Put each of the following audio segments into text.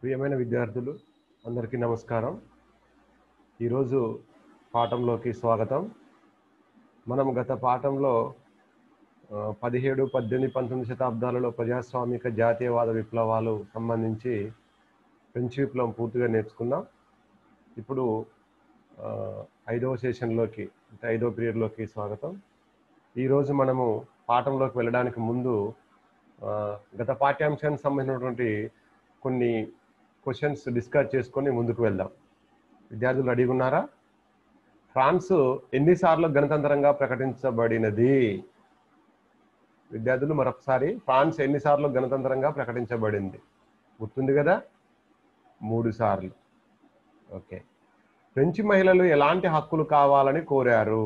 ప్రియమైన విద్యార్థులు అందరికీ నమస్కారం ఈరోజు పాఠంలోకి స్వాగతం మనం గత పాఠంలో ఆ, పదిహేడు పద్దెనిమిది పంతొమ్మిది శతాబ్దాలలో ప్రజాస్వామిక జాతీయవాద విప్లవాలు సంబంధించి ఫ్రెంచ్ విప్లవం పూర్తిగా నేర్చుకున్నాం ఇప్పుడు ఆ, ఐదవ సెషన్లోకి అంటే ఐదవ పీరియడ్లోకి స్వాగతం ఈరోజు మనము పాఠంలోకి వెళ్ళడానికి ముందు ఆ, గత పాఠ్యాంశానికి సంబంధించినటువంటి కొన్ని క్వశ్చన్స్ డిస్కస్ చేసుకొని ముందుకు వెళ్దాం విద్యార్థులు రెడీగా ఉన్నారా ఫ్రాన్స్ ఎన్నిసార్లు గణతంత్రంగా ప్రకటించబడినది విద్యార్థులు మరొకసారి ఫ్రాన్స్ ఎన్నిసార్లు గణతంత్రంగా ప్రకటించబడింది గుర్తుంది కదా మూడు సార్లు ఓకే ఫ్రెంచ్ మహిళలు ఎలాంటి హక్కులు కావాలని కోరారు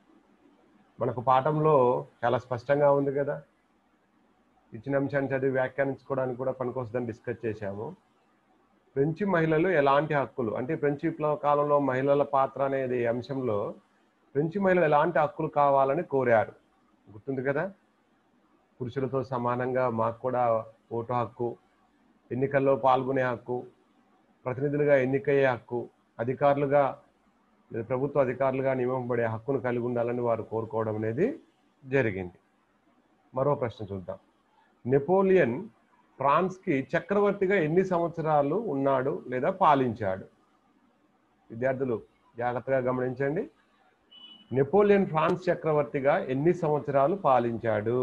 మనకు పాఠంలో చాలా స్పష్టంగా ఉంది కదా ఇచ్చిన అంశాన్ని చదివి వ్యాఖ్యానించుకోవడానికి కూడా పనికొస్తుందని డిస్కస్ చేశాము ఫ్రెంచ్ మహిళలు ఎలాంటి హక్కులు అంటే ఫ్రెంచ్ విప్లవ కాలంలో మహిళల పాత్ర అనేది అంశంలో ఫ్రెంచ్ మహిళలు ఎలాంటి హక్కులు కావాలని కోరారు గుర్తుంది కదా పురుషులతో సమానంగా మాకు కూడా ఓటు హక్కు ఎన్నికల్లో పాల్గొనే హక్కు ప్రతినిధులుగా ఎన్నికయ్యే హక్కు అధికారులుగా లేదా ప్రభుత్వ అధికారులుగా నియమింపబడే హక్కును కలిగి ఉండాలని వారు కోరుకోవడం అనేది జరిగింది మరో ప్రశ్న చూద్దాం నెపోలియన్ ఫ్రాన్స్కి చక్రవర్తిగా ఎన్ని సంవత్సరాలు ఉన్నాడు లేదా పాలించాడు విద్యార్థులు జాగ్రత్తగా గమనించండి నెపోలియన్ ఫ్రాన్స్ చక్రవర్తిగా ఎన్ని సంవత్సరాలు పాలించాడు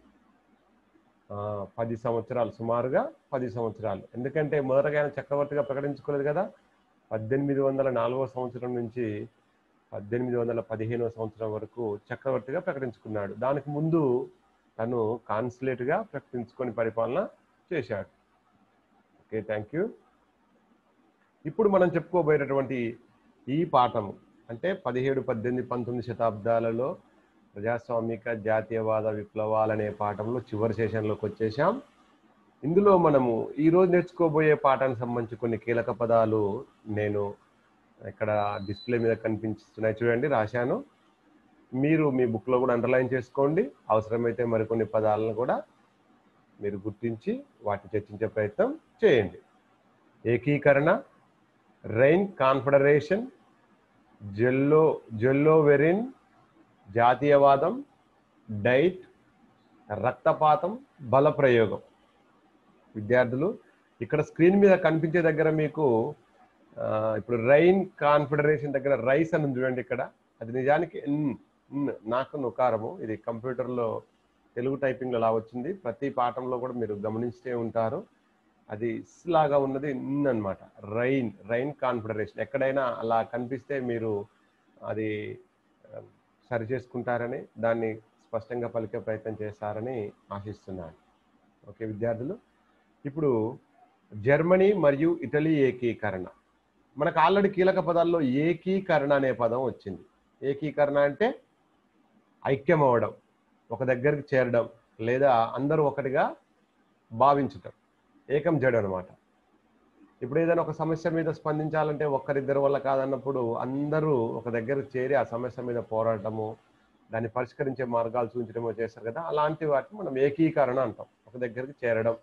ఆ, పది సంవత్సరాలు సుమారుగా పది సంవత్సరాలు ఎందుకంటే మొదటగా ఆయన చక్రవర్తిగా ప్రకటించుకోలేదు కదా పద్దెనిమిది వందల నాలుగో సంవత్సరం నుంచి పద్దెనిమిది వందల పదిహేనవ సంవత్సరం వరకు చక్రవర్తిగా ప్రకటించుకున్నాడు దానికి ముందు తను కాన్సులేట్గా ప్రకటించుకొని పరిపాలన చేశాడు ఓకే థ్యాంక్ యూ ఇప్పుడు మనం చెప్పుకోబోయేటటువంటి ఈ పాఠము అంటే పదిహేడు పద్దెనిమిది పంతొమ్మిది శతాబ్దాలలో ప్రజాస్వామిక జాతీయవాద విప్లవాలనే పాఠంలో చివరి సెషన్లోకి వచ్చేసాం ఇందులో మనము ఈ రోజు నేర్చుకోబోయే పాఠానికి సంబంధించి కొన్ని కీలక పదాలు నేను ఇక్కడ డిస్ప్లే మీద కనిపిస్తున్నాయి చూడండి రాశాను మీరు మీ బుక్లో కూడా అండర్లైన్ చేసుకోండి అవసరమైతే మరికొన్ని పదాలను కూడా మీరు గుర్తించి వాటిని చర్చించే ప్రయత్నం చేయండి ఏకీకరణ రైన్ కాన్ఫెడరేషన్ జెల్లో జెల్లోవెరిన్ జాతీయవాదం డైట్ రక్తపాతం బల ప్రయోగం విద్యార్థులు ఇక్కడ స్క్రీన్ మీద కనిపించే దగ్గర మీకు ఆ, ఇప్పుడు రైన్ కాన్ఫెడరేషన్ దగ్గర రైస్ అని ఉంది చూడండి ఇక్కడ అది నిజానికి ఎన్ ఎన్ నాకు నుకారము ఇది కంప్యూటర్లో తెలుగు టైపింగ్లో అలా వచ్చింది ప్రతి పాఠంలో కూడా మీరు గమనిస్తే ఉంటారు అది స్ లాగా ఉన్నది ఎన్ అన్నమాట రైన్ రైన్ కాన్ఫెడరేషన్ ఎక్కడైనా అలా కనిపిస్తే మీరు అది ఆ, సరి చేసుకుంటారని దాన్ని స్పష్టంగా పలికే ప్రయత్నం చేస్తారని ఆశిస్తున్నాను ఓకే విద్యార్థులు ఇప్పుడు జర్మనీ మరియు ఇటలీ ఏకీకరణ మనకు ఆల్రెడీ కీలక పదాల్లో ఏకీకరణ అనే పదం వచ్చింది ఏకీకరణ అంటే ఐక్యం అవ్వడం ఒక దగ్గరికి చేరడం లేదా అందరూ ఒకటిగా భావించటం ఏకం జడు అనమాట ఇప్పుడు ఏదైనా ఒక సమస్య మీద స్పందించాలంటే ఒక్కరిద్దరి వల్ల కాదన్నప్పుడు అందరూ ఒక దగ్గర చేరి ఆ సమస్య మీద పోరాటము దాన్ని పరిష్కరించే మార్గాలు చూపించడమో చేస్తారు కదా అలాంటి వాటిని మనం ఏకీకరణ అంటాం ఒక దగ్గరికి చేరడం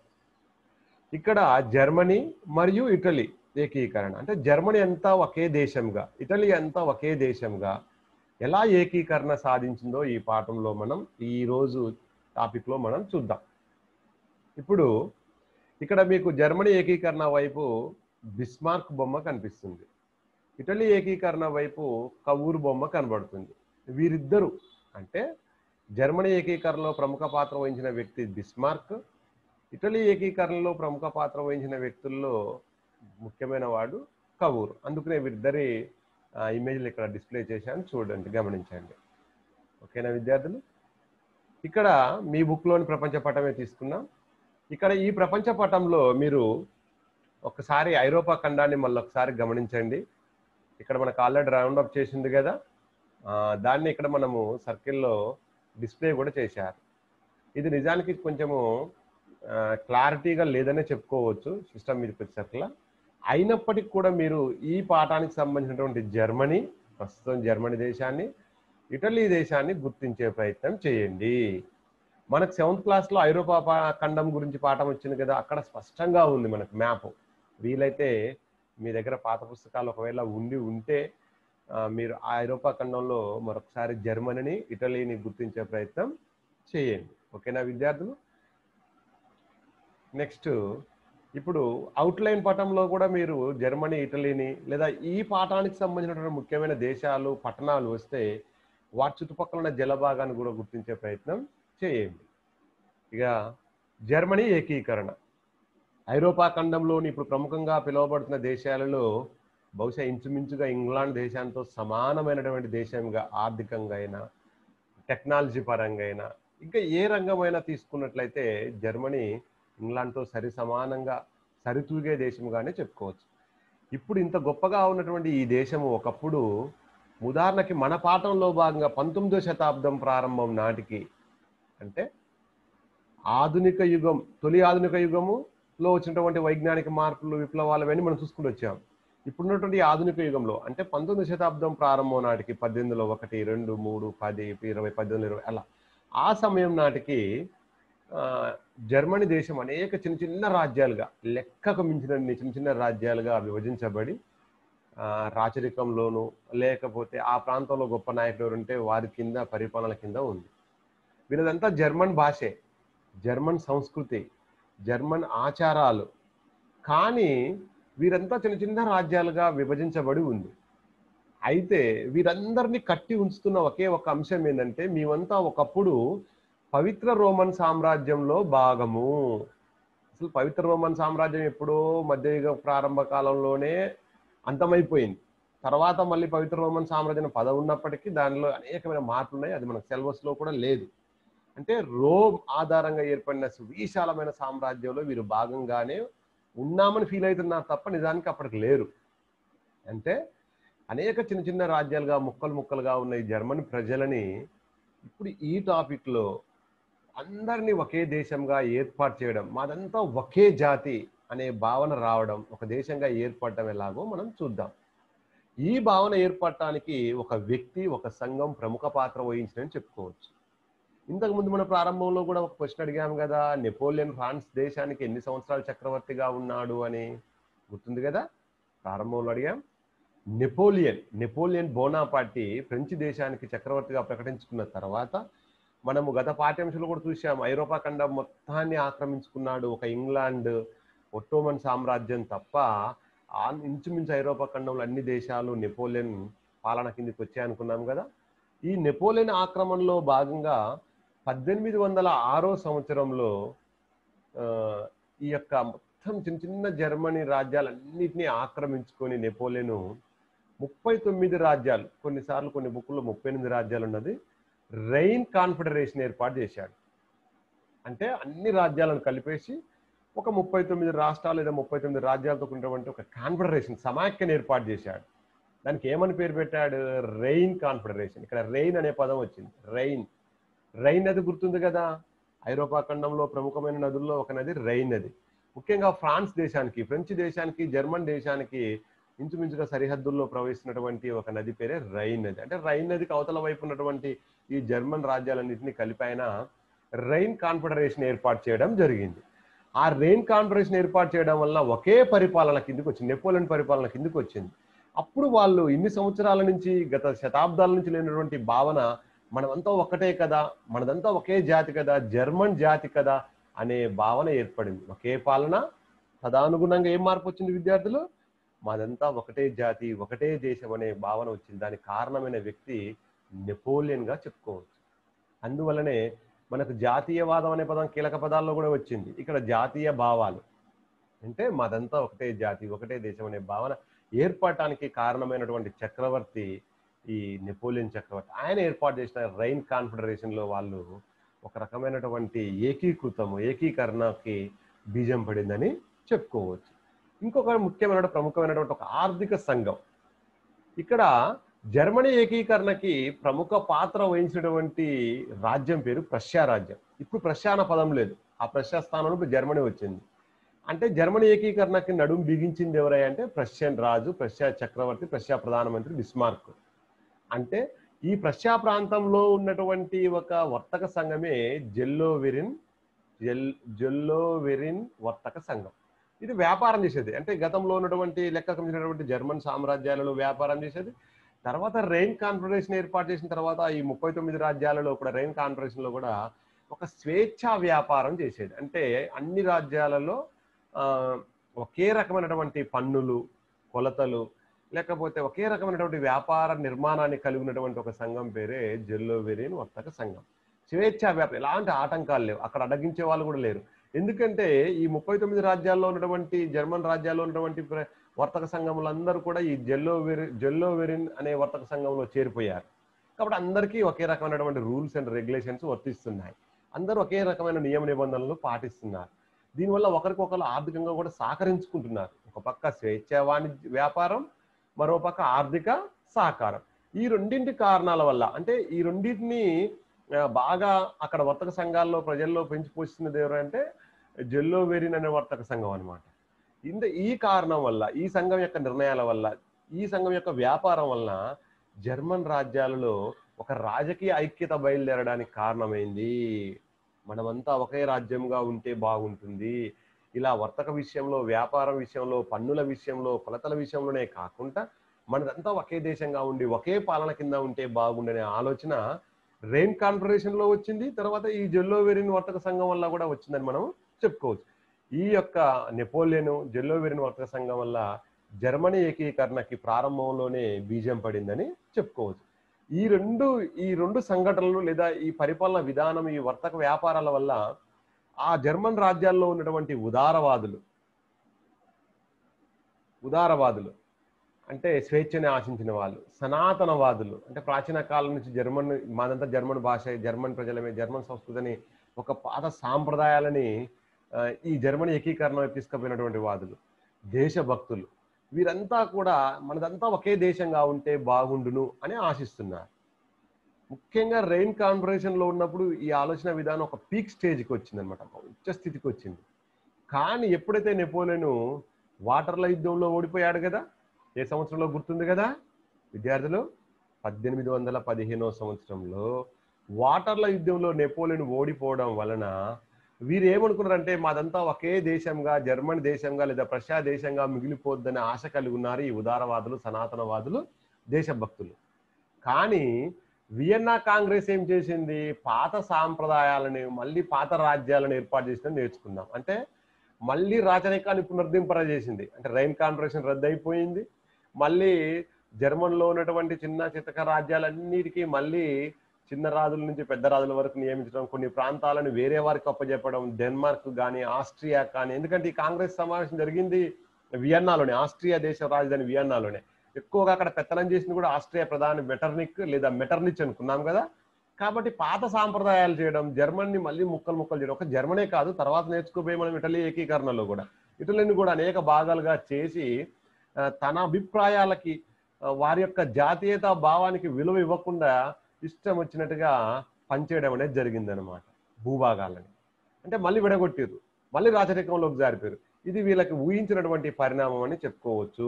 ఇక్కడ జర్మనీ మరియు ఇటలీ ఏకీకరణ అంటే జర్మనీ అంతా ఒకే దేశంగా ఇటలీ అంతా ఒకే దేశంగా ఎలా ఏకీకరణ సాధించిందో ఈ పాఠంలో మనం ఈ రోజు టాపిక్లో మనం చూద్దాం ఇప్పుడు ఇక్కడ మీకు జర్మనీ ఏకీకరణ వైపు బిస్మార్క్ బొమ్మ కనిపిస్తుంది ఇటలీ ఏకీకరణ వైపు కవూరు బొమ్మ కనబడుతుంది వీరిద్దరు అంటే జర్మనీ ఏకీకరణలో ప్రముఖ పాత్ర వహించిన వ్యక్తి బిస్మార్క్ ఇటలీ ఏకీకరణలో ప్రముఖ పాత్ర వహించిన వ్యక్తుల్లో ముఖ్యమైన వాడు కవూర్ అందుకనే వీరిద్దరి ఆ, ఇమేజ్లు ఇక్కడ డిస్ప్లే చేశాను చూడండి గమనించండి ఓకేనా విద్యార్థులు ఇక్కడ మీ బుక్లోని ప్రపంచ పటమే తీసుకున్నాం ఇక్కడ ఈ ప్రపంచ పటంలో మీరు ఒకసారి ఐరోపా ఖండాన్ని మళ్ళీ ఒకసారి గమనించండి ఇక్కడ మనకు ఆల్రెడీ రౌండ్ అప్ చేసింది కదా ఆ, దాన్ని ఇక్కడ మనము సర్కిల్లో డిస్ప్లే కూడా చేశారు ఇది నిజానికి కొంచెము ఆ, క్లారిటీగా లేదనే చెప్పుకోవచ్చు సిస్టమ్ మీదకి వచ్చేసరికి అయినప్పటికీ కూడా మీరు ఈ పాఠానికి సంబంధించినటువంటి జర్మనీ ప్రస్తుతం జర్మనీ దేశాన్ని ఇటలీ దేశాన్ని గుర్తించే ప్రయత్నం చేయండి మనకు సెవెంత్ క్లాస్లో ఐరోపా పా- ఖండం గురించి పాఠం వచ్చింది కదా అక్కడ స్పష్టంగా ఉంది మనకు మ్యాప్ వీలైతే మీ దగ్గర పాత పుస్తకాలు ఒకవేళ ఉండి ఉంటే ఆ, మీరు ఆ ఐరోపా ఖండంలో మరొకసారి జర్మనీని ఇటలీని గుర్తించే ప్రయత్నం చేయండి ఓకేనా విద్యార్థులు నెక్స్ట్ ఇప్పుడు అవుట్లైన్ పటంలో కూడా మీరు జర్మనీ ఇటలీని లేదా ఈ పాఠానికి సంబంధించినటువంటి ముఖ్యమైన దేశాలు పట్టణాలు వస్తే వాటి చుట్టుపక్కల ఉన్న జలభాగాన్ని కూడా గుర్తించే ప్రయత్నం చేయండి ఇక జర్మనీ ఏకీకరణ ఐరోపా ఖండంలోని ఇప్పుడు ప్రముఖంగా పిలువబడుతున్న దేశాలలో బహుశా ఇంచుమించుగా ఇంగ్లాండ్ దేశాంతో సమానమైనటువంటి దేశంగా ఆర్థికంగా అయినా టెక్నాలజీ పరంగా అయినా ఇంకా ఏ రంగమైనా తీసుకున్నట్లయితే జర్మనీ ఇంగ్లాండ్తో సరి సమానంగా సరితూగే దేశంగానే చెప్పుకోవచ్చు ఇప్పుడు ఇంత గొప్పగా ఉన్నటువంటి ఈ దేశము ఒకప్పుడు ఉదాహరణకి మన పాఠంలో భాగంగా పంతొమ్మిదో శతాబ్దం ప్రారంభం నాటికి అంటే ఆధునిక యుగం తొలి ఆధునిక యుగములో వచ్చినటువంటి వైజ్ఞానిక మార్పులు విప్లవాలు అవన్నీ మనం చూసుకుంటూ వచ్చాం ఇప్పుడున్నటువంటి ఈ ఆధునిక యుగంలో అంటే పంతొమ్మిది శతాబ్దం ప్రారంభం నాటికి పద్దెనిమిదిలో ఒకటి రెండు మూడు పది ఇరవై పద్దెనిమిది ఇరవై అలా ఆ సమయం నాటికి ఆ, జర్మనీ దేశం అనేక చిన్న చిన్న రాజ్యాలుగా లెక్కకు మించిన చిన్న చిన్న రాజ్యాలుగా విభజించబడి ఆ, రాచరికంలోను లేకపోతే ఆ ప్రాంతంలో గొప్ప నాయకుడు ఎవరు ఉంటే వారి కింద పరిపాలన కింద ఉంది వీళ్ళదంతా జర్మన్ భాషే జర్మన్ సంస్కృతి జర్మన్ ఆచారాలు కానీ వీరంతా చిన్న చిన్న రాజ్యాలుగా విభజించబడి ఉంది అయితే వీరందరినీ కట్టి ఉంచుతున్న ఒకే ఒక అంశం ఏంటంటే మేమంతా ఒకప్పుడు పవిత్ర రోమన్ సామ్రాజ్యంలో భాగము అసలు పవిత్ర రోమన్ సామ్రాజ్యం ఎప్పుడో మధ్యయుగ ప్రారంభ కాలంలోనే అంతమైపోయింది తర్వాత మళ్ళీ పవిత్ర రోమన్ సామ్రాజ్యం పదవి ఉన్నప్పటికీ దానిలో అనేకమైన మార్పులు ఉన్నాయి అది మనకు సిలబస్ లో కూడా లేదు అంటే రోమ్ ఆధారంగా ఏర్పడిన సువిశాలమైన సామ్రాజ్యంలో వీరు భాగంగానే ఉన్నామని ఫీల్ అవుతున్నారు తప్ప నిజానికి అప్పటికి లేరు అంటే అనేక చిన్న చిన్న రాజ్యాలుగా ముక్కలు ముక్కలుగా ఉన్న ఈ జర్మనీ ప్రజలని ఇప్పుడు ఈ టాపిక్లో అందరినీ ఒకే దేశంగా ఏర్పాటు చేయడం మాదంతా ఒకే జాతి అనే భావన రావడం ఒక దేశంగా ఏర్పడటం ఎలాగో మనం చూద్దాం ఈ భావన ఏర్పడటానికి ఒక వ్యక్తి ఒక సంఘం ప్రముఖ పాత్ర వహించిందని చెప్పుకోవచ్చు ఇంతకు ముందు మన ప్రారంభంలో కూడా ఒక క్వశ్చన్ అడిగాము కదా నెపోలియన్ ఫ్రాన్స్ దేశానికి ఎన్ని సంవత్సరాలు చక్రవర్తిగా ఉన్నాడు అని గుర్తుంది కదా ప్రారంభంలో అడిగాం నెపోలియన్ నెపోలియన్ బోనాపార్టీ ఫ్రెంచ్ దేశానికి చక్రవర్తిగా ప్రకటించుకున్న తర్వాత మనము గత పాఠ్యాంశాలు కూడా చూసాం ఐరోపా ఖండం మొత్తాన్ని ఆక్రమించుకున్నాడు ఒక ఇంగ్లాండ్ ఒట్టోమన్ సామ్రాజ్యం తప్ప ఆ ఇంచుమించు ఐరోపా ఖండంలో అన్ని దేశాలు నెపోలియన్ పాలన కిందకి వచ్చాయనుకున్నాం కదా ఈ నెపోలియన్ ఆక్రమణలో భాగంగా పద్దెనిమిది వందల ఆరో సంవత్సరంలో ఆ, ఈ యొక్క మొత్తం చిన్న చిన్న జర్మనీ రాజ్యాలన్నింటినీ ఆక్రమించుకొని నెపోలియన్ ముప్పై తొమ్మిది రాజ్యాలు కొన్నిసార్లు కొన్ని బుక్కుల్లో ముప్పై ఎనిమిది రాజ్యాలు ఉన్నది రైన్ కాన్ఫెడరేషన్ ఏర్పాటు చేశాడు అంటే అన్ని రాజ్యాలను కలిపేసి ఒక ముప్పై తొమ్మిది రాష్ట్రాలు లేదా ముప్పై తొమ్మిది రాజ్యాలతో ఉన్నటువంటి ఒక కాన్ఫెడరేషన్ సమాఖ్యను ఏర్పాటు చేశాడు దానికి ఏమని పేరు పెట్టాడు రెయిన్ కాన్ఫెడరేషన్ ఇక్కడ రెయిన్ అనే పదం వచ్చింది రైన్ రైన్ నది గుర్తుంది కదా ఐరోపా ఖండంలో ప్రముఖమైన నదుల్లో ఒక నది రైన్ నది ముఖ్యంగా ఫ్రాన్స్ దేశానికి ఫ్రెంచ్ దేశానికి జర్మన్ దేశానికి ఇంచుమించుగా సరిహద్దుల్లో ప్రవహిస్తున్నటువంటి ఒక నది పేరే రైన్ నది అంటే రైన్ నదికి అవతల వైపు ఉన్నటువంటి ఈ జర్మన్ రాజ్యాలన్నింటినీ కలిపైన రైన్ కాన్ఫెడరేషన్ ఏర్పాటు చేయడం జరిగింది ఆ రెయిన్ కాన్ఫరెన్స్ ఏర్పాటు చేయడం వల్ల ఒకే పరిపాలన కిందకి వచ్చింది నెపోలియన్ పరిపాలన కిందకి వచ్చింది అప్పుడు వాళ్ళు ఇన్ని సంవత్సరాల నుంచి గత శతాబ్దాల నుంచి లేనటువంటి భావన మనమంతా ఒక్కటే కదా మనదంతా ఒకే జాతి కదా జర్మన్ జాతి కదా అనే భావన ఏర్పడింది ఒకే పాలన తదానుగుణంగా ఏం మార్పు వచ్చింది విద్యార్థులు మాదంతా ఒకటే జాతి ఒకటే దేశం అనే భావన వచ్చింది దానికి కారణమైన వ్యక్తి నెపోలియన్ గా చెప్పుకోవచ్చు అందువల్లనే మనకు జాతీయవాదం అనే పదం కీలక పదాల్లో కూడా వచ్చింది ఇక్కడ జాతీయ భావాలు అంటే మాదంతా ఒకటే జాతి ఒకటే దేశం అనే భావన ఏర్పడటానికి కారణమైనటువంటి చక్రవర్తి ఈ నెపోలియన్ చక్రవర్తి ఆయన ఏర్పాటు చేసిన రైన్ కాన్ఫెడరేషన్ లో వాళ్ళు ఒక రకమైనటువంటి ఏకీకృతము ఏకీకరణకి బీజం పడిందని చెప్పుకోవచ్చు ఇంకొక ముఖ్యమైన ప్రముఖమైనటువంటి ఒక ఆర్థిక సంఘం ఇక్కడ జర్మనీ ఏకీకరణకి ప్రముఖ పాత్ర వహించినటువంటి రాజ్యం పేరు ప్రష్యా రాజ్యం ఇప్పుడు ప్రష్యా అన్న పదం లేదు ఆ ప్రష్యా స్థానంలో ఇప్పుడు జర్మనీ వచ్చింది అంటే జర్మనీ ఏకీకరణకి నడుము బిగించింది ఎవరై అంటే ప్రష్యన్ రాజు ప్రష్యా చక్రవర్తి ప్రష్యా ప్రధానమంత్రి బిస్మార్క్ అంటే ఈ ప్రష్యా ప్రాంతంలో ఉన్నటువంటి ఒక వర్తక సంఘమే జెల్లోవెరిన్ జెల్ జెల్లోవెరిన్ వర్తక సంఘం ఇది వ్యాపారం చేసేది అంటే గతంలో ఉన్నటువంటి లెక్కకు మించినటువంటి జర్మన్ సామ్రాజ్యాలలో వ్యాపారం చేసేది తర్వాత రెయిన్ కాన్ఫెడరేషన్ ఏర్పాటు చేసిన తర్వాత ఈ ముప్పై తొమ్మిది రాజ్యాలలో కూడా రెయిన్ కాన్ఫెడరేషన్ లో కూడా ఒక స్వేచ్ఛా వ్యాపారం చేసేది అంటే అన్ని రాజ్యాలలో ఆ, ఒకే రకమైనటువంటి పన్నులు కొలతలు లేకపోతే ఒకే రకమైనటువంటి వ్యాపార నిర్మాణాన్ని కలిగి ఉన్నటువంటి ఒక సంఘం పేరే జెల్లోవెరియన్ వర్తక సంఘం స్వేచ్ఛా వ్యాపారం ఎలాంటి ఆటంకాలు లేవు అక్కడ అడ్డగించే వాళ్ళు కూడా లేరు ఎందుకంటే ఈ ముప్పై తొమ్మిది రాజ్యాల్లో ఉన్నటువంటి జర్మన్ రాజ్యాల్లో ఉన్నటువంటి ప్ర- వర్తక సంఘములందరూ కూడా ఈ జెల్లోవెరి జెల్లోవెరిన్ అనే వర్తక సంఘంలో చేరిపోయారు కాబట్టి అందరికీ ఒకే రకమైనటువంటి రూల్స్ అండ్ రెగ్యులేషన్స్ వర్తిస్తున్నాయి అందరూ ఒకే రకమైన నియమ నిబంధనలు పాటిస్తున్నారు దీనివల్ల ఒకరికొకరు ఆర్థికంగా కూడా సహకరించుకుంటున్నారు ఒక పక్క స్వేచ్ఛ వాణిజ్య వ్యాపారం మరో పక్క ఆర్థిక సహకారం ఈ రెండింటి కారణాల వల్ల అంటే ఈ రెండింటిని ఆ, బాగా అక్కడ వర్తక సంఘాల్లో ప్రజల్లో పెంచి పోషిస్తున్నది ఎవరంటే జెల్లో వెరిన్ అనే వర్తక సంఘం అనమాట ఇంత ఈ కారణం వల్ల ఈ సంఘం యొక్క నిర్ణయాల వల్ల ఈ సంఘం యొక్క వ్యాపారం వలన జర్మన్ రాజ్యాలలో ఒక రాజకీయ ఐక్యత బయలుదేరడానికి కారణమైంది మనమంతా ఒకే రాజ్యంగా ఉంటే బాగుంటుంది ఇలా వర్తక విషయంలో వ్యాపారం విషయంలో పన్నుల విషయంలో కొలతల విషయంలోనే కాకుండా మనదంతా ఒకే దేశంగా ఉండి ఒకే పాలన కింద ఉంటే బాగుండనే ఆలోచన రెయిన్ కాన్ఫరెన్షన్ లో వచ్చింది తర్వాత ఈ జెల్లోవెరిన్ వర్తక సంఘం వల్ల కూడా వచ్చిందని మనం చెప్పుకోవచ్చు ఈ యొక్క నెపోలియన్ జెల్లోవెరిన్ వర్తక సంఘం వల్ల జర్మనీ ఏకీకరణకి ప్రారంభంలోనే బీజం పడిందని చెప్పుకోవచ్చు ఈ రెండు ఈ రెండు సంఘటనలు లేదా ఈ పరిపాలన విధానం ఈ వర్తక వ్యాపారాల వల్ల ఆ జర్మన్ రాజ్యాల్లో ఉన్నటువంటి ఉదారవాదులు ఉదారవాదులు అంటే స్వేచ్ఛని ఆశించిన వాళ్ళు సనాతనవాదులు అంటే ప్రాచీన కాలం నుంచి జర్మన్ మాదంతా జర్మన్ భాష జర్మన్ ప్రజలమే జర్మన్ సంస్కృతిని ఒక పాత సాంప్రదాయాలని ఆ, ఈ జర్మనీ ఏకీకరణ వైపు తీసుకుపోయినటువంటి వాదులు దేశభక్తులు వీరంతా కూడా మనదంతా ఒకే దేశంగా ఉంటే బాగుండును అని ఆశిస్తున్నారు ముఖ్యంగా రెయిన్ కాన్ఫరెన్షన్ లో ఉన్నప్పుడు ఈ ఆలోచన విధానం ఒక పీక్ స్టేజ్కి వచ్చింది అనమాట ఒక ఉచ్చ స్థితికి వచ్చింది కానీ ఎప్పుడైతే నెపోలియన్ వాటర్ల యుద్ధంలో ఓడిపోయాడు కదా ఏ సంవత్సరంలో గుర్తుంది కదా విద్యార్థులు పద్దెనిమిది వందల పదిహేనో సంవత్సరంలో వాటర్ల యుద్ధంలో నెపోలియన్ ఓడిపోవడం వలన వీరు ఏమనుకున్నారంటే మాదంతా ఒకే దేశంగా జర్మన్ దేశంగా లేదా ప్రశా దేశంగా మిగిలిపోద్దనే ఆశ కలిగి ఉన్నారు ఈ ఉదారవాదులు సనాతనవాదులు దేశభక్తులు కానీ వియన్నా కాంగ్రెస్ ఏం చేసింది పాత సాంప్రదాయాలని మళ్ళీ పాత రాజ్యాలను ఏర్పాటు చేసిన నేర్చుకుందాం అంటే మళ్ళీ రాచరికాన్ని పునరుద్ధరింపజేసింది అంటే రైన్ కాన్ఫరెన్షన్ రద్దు అయిపోయింది మళ్ళీ జర్మన్లో ఉన్నటువంటి చిన్న చితక రాజ్యాలన్నిటికీ మళ్ళీ చిన్న రాజుల నుంచి పెద్ద రాజుల వరకు నియమించడం కొన్ని ప్రాంతాలను వేరే వారికి అప్పచెప్పడం డెన్మార్క్ కానీ ఆస్ట్రియా కానీ ఎందుకంటే ఈ కాంగ్రెస్ సమావేశం జరిగింది వియన్నాలోనే ఆస్ట్రియా దేశ రాజధాని వియన్నాలోనే ఎక్కువగా అక్కడ పెత్తనం చేసింది కూడా ఆస్ట్రియా ప్రధాని మెటర్నిక్ లేదా మెటర్నిచ్ అనుకున్నాం కదా కాబట్టి పాత సాంప్రదాయాలు చేయడం జర్మన్ని మళ్ళీ ముక్కలు ముక్కలు చేయడం ఒక జర్మనే కాదు తర్వాత నేర్చుకోబోయే మనం ఇటలీ ఏకీకరణలో కూడా ఇటలీని కూడా అనేక భాగాలుగా చేసి ఆ, తన అభిప్రాయాలకి ఆ, వారి యొక్క జాతీయత భావానికి విలువ ఇవ్వకుండా ఇష్టం వచ్చినట్టుగా పనిచేయడం అనేది జరిగిందనమాట భూభాగాలని అంటే మళ్ళీ విడగొట్టారు మళ్ళీ రాచరికంలోకి జారిపోయారు ఇది వీళ్ళకి ఊహించినటువంటి పరిణామం అని చెప్పుకోవచ్చు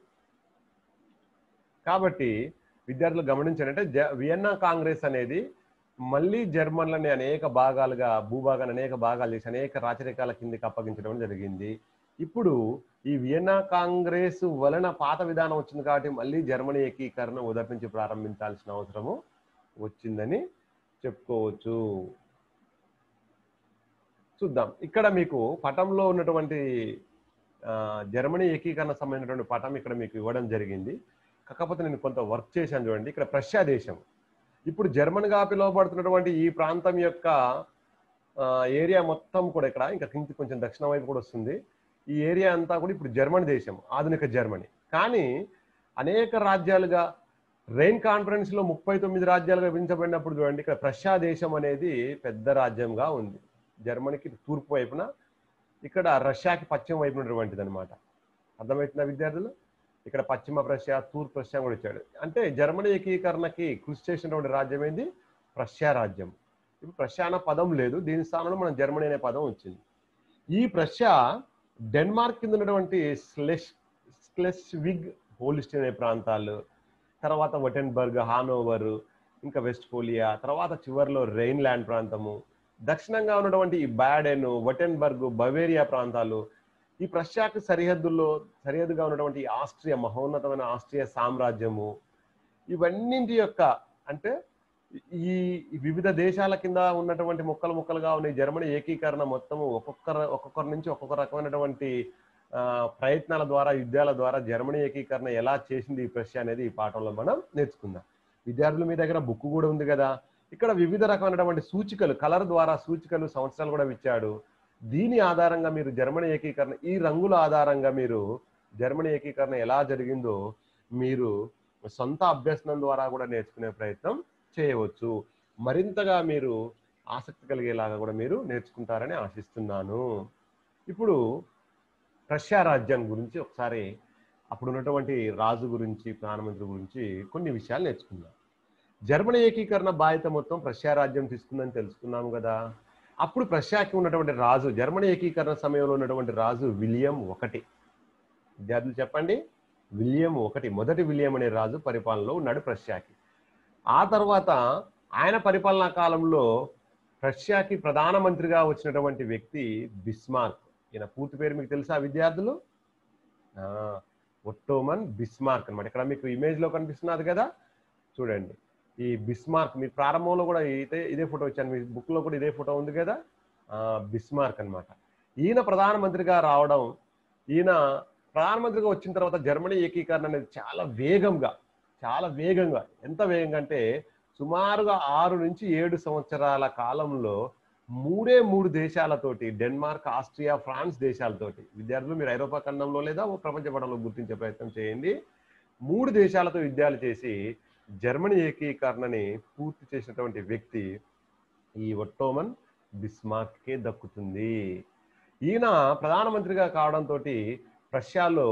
కాబట్టి విద్యార్థులు గమనించండి అంటే జ వియన్నా కాంగ్రెస్ అనేది మళ్ళీ జర్మన్లని అనేక భాగాలుగా భూభాగాన్ని అనేక భాగాలు చేసి అనేక రాచరికాల కిందకి అప్పగించడం జరిగింది ఇప్పుడు ఈ వియన్నా కాంగ్రెస్ వలన పాత విధానం వచ్చింది కాబట్టి మళ్ళీ జర్మనీ ఏకీకరణ మొదటి నుంచి ప్రారంభించాల్సిన అవసరము వచ్చిందని చెప్పుకోవచ్చు చూద్దాం ఇక్కడ మీకు పటంలో ఉన్నటువంటి ఆ, జర్మనీ ఏకీకరణ సంబంధించినటువంటి పటం ఇక్కడ మీకు ఇవ్వడం జరిగింది కాకపోతే నేను కొంత వర్క్ చేశాను చూడండి ఇక్కడ ప్రష్యా దేశం ఇప్పుడు జర్మన్గా పిలువబడుతున్నటువంటి ఈ ప్రాంతం యొక్క ఆ, ఏరియా మొత్తం కూడా ఇక్కడ ఇంకా కింది కొంచెం దక్షిణ వైపు కూడా వస్తుంది ఈ ఏరియా అంతా కూడా ఇప్పుడు జర్మనీ దేశం ఆధునిక జర్మనీ కానీ అనేక రాజ్యాలుగా రెయిన్ కాన్ఫరెన్స్ లో ముప్పై తొమ్మిది రాజ్యాలుగా విభజించబడినప్పుడు చూడండి ఇక్కడ ప్రష్యా దేశం అనేది పెద్ద రాజ్యంగా ఉంది జర్మనీకి తూర్పు వైపున ఇక్కడ రష్యాకి పశ్చిమ వైపున ఉన్నటువంటిది అనమాట అర్థమవుతుందా విద్యార్థులు ఇక్కడ పశ్చిమ ప్రష్యా తూర్పు ప్రష్యా కూడా ఇచ్చాడు అంటే జర్మనీ ఏకీకరణకి కృషి చేసినటువంటి రాజ్యం ఏంది ప్రష్యా రాజ్యం ఇప్పుడు ప్రష్యా అన్న పదం లేదు దీని స్థానంలో మనం జర్మనీ అనే పదం వచ్చింది ఈ ప్రష్యా డెన్మార్క్ కింద ఉన్నటువంటి స్లెష్ స్క్లెస్విగ్ హోలిస్టిన్ అనే ప్రాంతాలు తర్వాత వటెన్బర్గ్ హానోవర్ ఇంకా వెస్ట్ఫోలియా తర్వాత చివరిలో రెయిన్లాండ్ ప్రాంతము దక్షిణంగా ఉన్నటువంటి ఈ బ్యాడెన్ వటెన్బర్గ్ బవేరియా ప్రాంతాలు ఈ ప్రశ్యాకు సరిహద్దుల్లో సరిహద్దుగా ఉన్నటువంటి ఈ ఆస్ట్రియా మహోన్నతమైన ఆస్ట్రియా సామ్రాజ్యము ఇవన్నింటి యొక్క అంటే ఈ ఈ వివిధ దేశాల కింద ఉన్నటువంటి ముక్కలు ముక్కలుగా ఉన్న ఈ జర్మనీ ఏకీకరణ మొత్తము ఒక్కొక్కరు ఒక్కొక్కరి నుంచి ఒక్కొక్క రకమైనటువంటి ఆ, ప్రయత్నాల ద్వారా యుద్ధాల ద్వారా జర్మనీ ఏకీకరణ ఎలా చేసింది ఈ ప్రశ్న అనేది ఈ పాఠంలో మనం నేర్చుకుందాం విద్యార్థులు మీ దగ్గర బుక్ కూడా ఉంది కదా ఇక్కడ వివిధ రకమైనటువంటి సూచికలు కలర్ ద్వారా సూచికలు సంవత్సరాలు కూడా ఇచ్చాడు దీని ఆధారంగా మీరు జర్మనీ ఏకీకరణ ఈ రంగుల ఆధారంగా మీరు జర్మనీ ఏకీకరణ ఎలా జరిగిందో మీరు సొంత అభ్యసనం ద్వారా కూడా నేర్చుకునే ప్రయత్నం చేయవచ్చు మరింతగా మీరు ఆసక్తి కలిగేలాగా కూడా మీరు నేర్చుకుంటారని ఆశిస్తున్నాను ఇప్పుడు రష్యా రాజ్యం గురించి ఒకసారి అప్పుడు ఉన్నటువంటి రాజు గురించి ప్రధానమంత్రి గురించి కొన్ని విషయాలు నేర్చుకుందాం జర్మనీ ఏకీకరణ బాధ్యత మొత్తం ప్రష్యా రాజ్యం తీసుకుందని తెలుసుకున్నాము కదా అప్పుడు ప్రష్యాకి ఉన్నటువంటి రాజు జర్మనీ ఏకీకరణ సమయంలో ఉన్నటువంటి రాజు విలియం ఒకటి విద్యార్థులు చెప్పండి విలియం ఒకటి మొదటి విలియం అనే రాజు పరిపాలనలో ఉన్నాడు ప్రష్యాకి ఆ తర్వాత ఆయన పరిపాలనా కాలంలో రష్యాకి ప్రధానమంత్రిగా వచ్చినటువంటి వ్యక్తి బిస్మార్క్ ఈయన పూర్తి పేరు మీకు తెలుసా విద్యార్థులు ఆ, ఒట్టోమన్ బిస్మార్క్ అన్నమాట ఇక్కడ మీకు ఇమేజ్ లో కనిపిస్తున్నది కదా చూడండి ఈ బిస్మార్క్ మీ ప్రారంభంలో కూడా ఇదే ఇదే ఫోటో ఇచ్చాను మీ బుక్ లో కూడా ఇదే ఫోటో ఉంది కదా ఆ, బిస్మార్క్ అన్నమాట ఈయన ప్రధానమంత్రిగా రావడం ఈయన ప్రధానమంత్రిగా వచ్చిన తర్వాత జర్మనీ ఏకీకరణ అనేది చాలా వేగంగా చాలా వేగంగా ఎంత వేగంగా అంటే సుమారుగా ఆరు నుంచి ఏడు సంవత్సరాల కాలంలో మూడే మూడు దేశాలతోటి డెన్మార్క్ ఆస్ట్రియా ఫ్రాన్స్ దేశాలతోటి విద్యార్థులు మీరు ఐరోపా ఖండంలో లేదా ఓ ప్రపంచ పటంలో గుర్తించే ప్రయత్నం చేయండి మూడు దేశాలతో యుద్ధాలు చేసి జర్మనీ ఏకీకరణని పూర్తి చేసినటువంటి వ్యక్తి ఈ ఒట్టోమన్ బిస్మార్క్కే దక్కుతుంది ఈయన ప్రధానమంత్రిగా కావడంతో రష్యాలో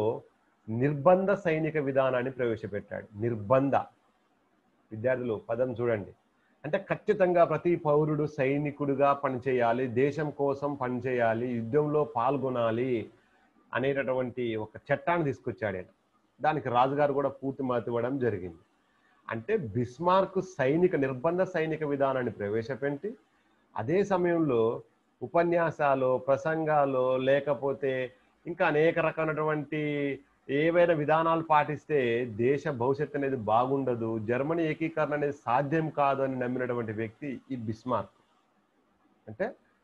నిర్బంధ సైనిక విధానాన్ని ప్రవేశపెట్టాడు నిర్బంధ విద్యార్థులు పదం చూడండి అంటే ఖచ్చితంగా ప్రతి పౌరుడు సైనికుడిగా పనిచేయాలి దేశం కోసం పనిచేయాలి యుద్ధంలో పాల్గొనాలి అనేటటువంటి ఒక చట్టాన్ని తీసుకొచ్చాడు ఆయన దానికి రాజుగారు కూడా పూర్తి మద్దతు ఇవ్వడం జరిగింది అంటే బిస్మార్క్ సైనిక నిర్బంధ సైనిక విధానాన్ని ప్రవేశపెట్టి అదే సమయంలో ఉపన్యాసాలు ప్రసంగాలు లేకపోతే ఇంకా అనేక రకమైనటువంటి ఏవైనా విధానాలు పాటిస్తే దేశ భవిష్యత్తు అనేది బాగుండదు జర్మనీ ఏకీకరణ అనేది సాధ్యం కాదు అని నమ్మినటువంటి వ్యక్తి ఈ బిస్మార్క్ అంటే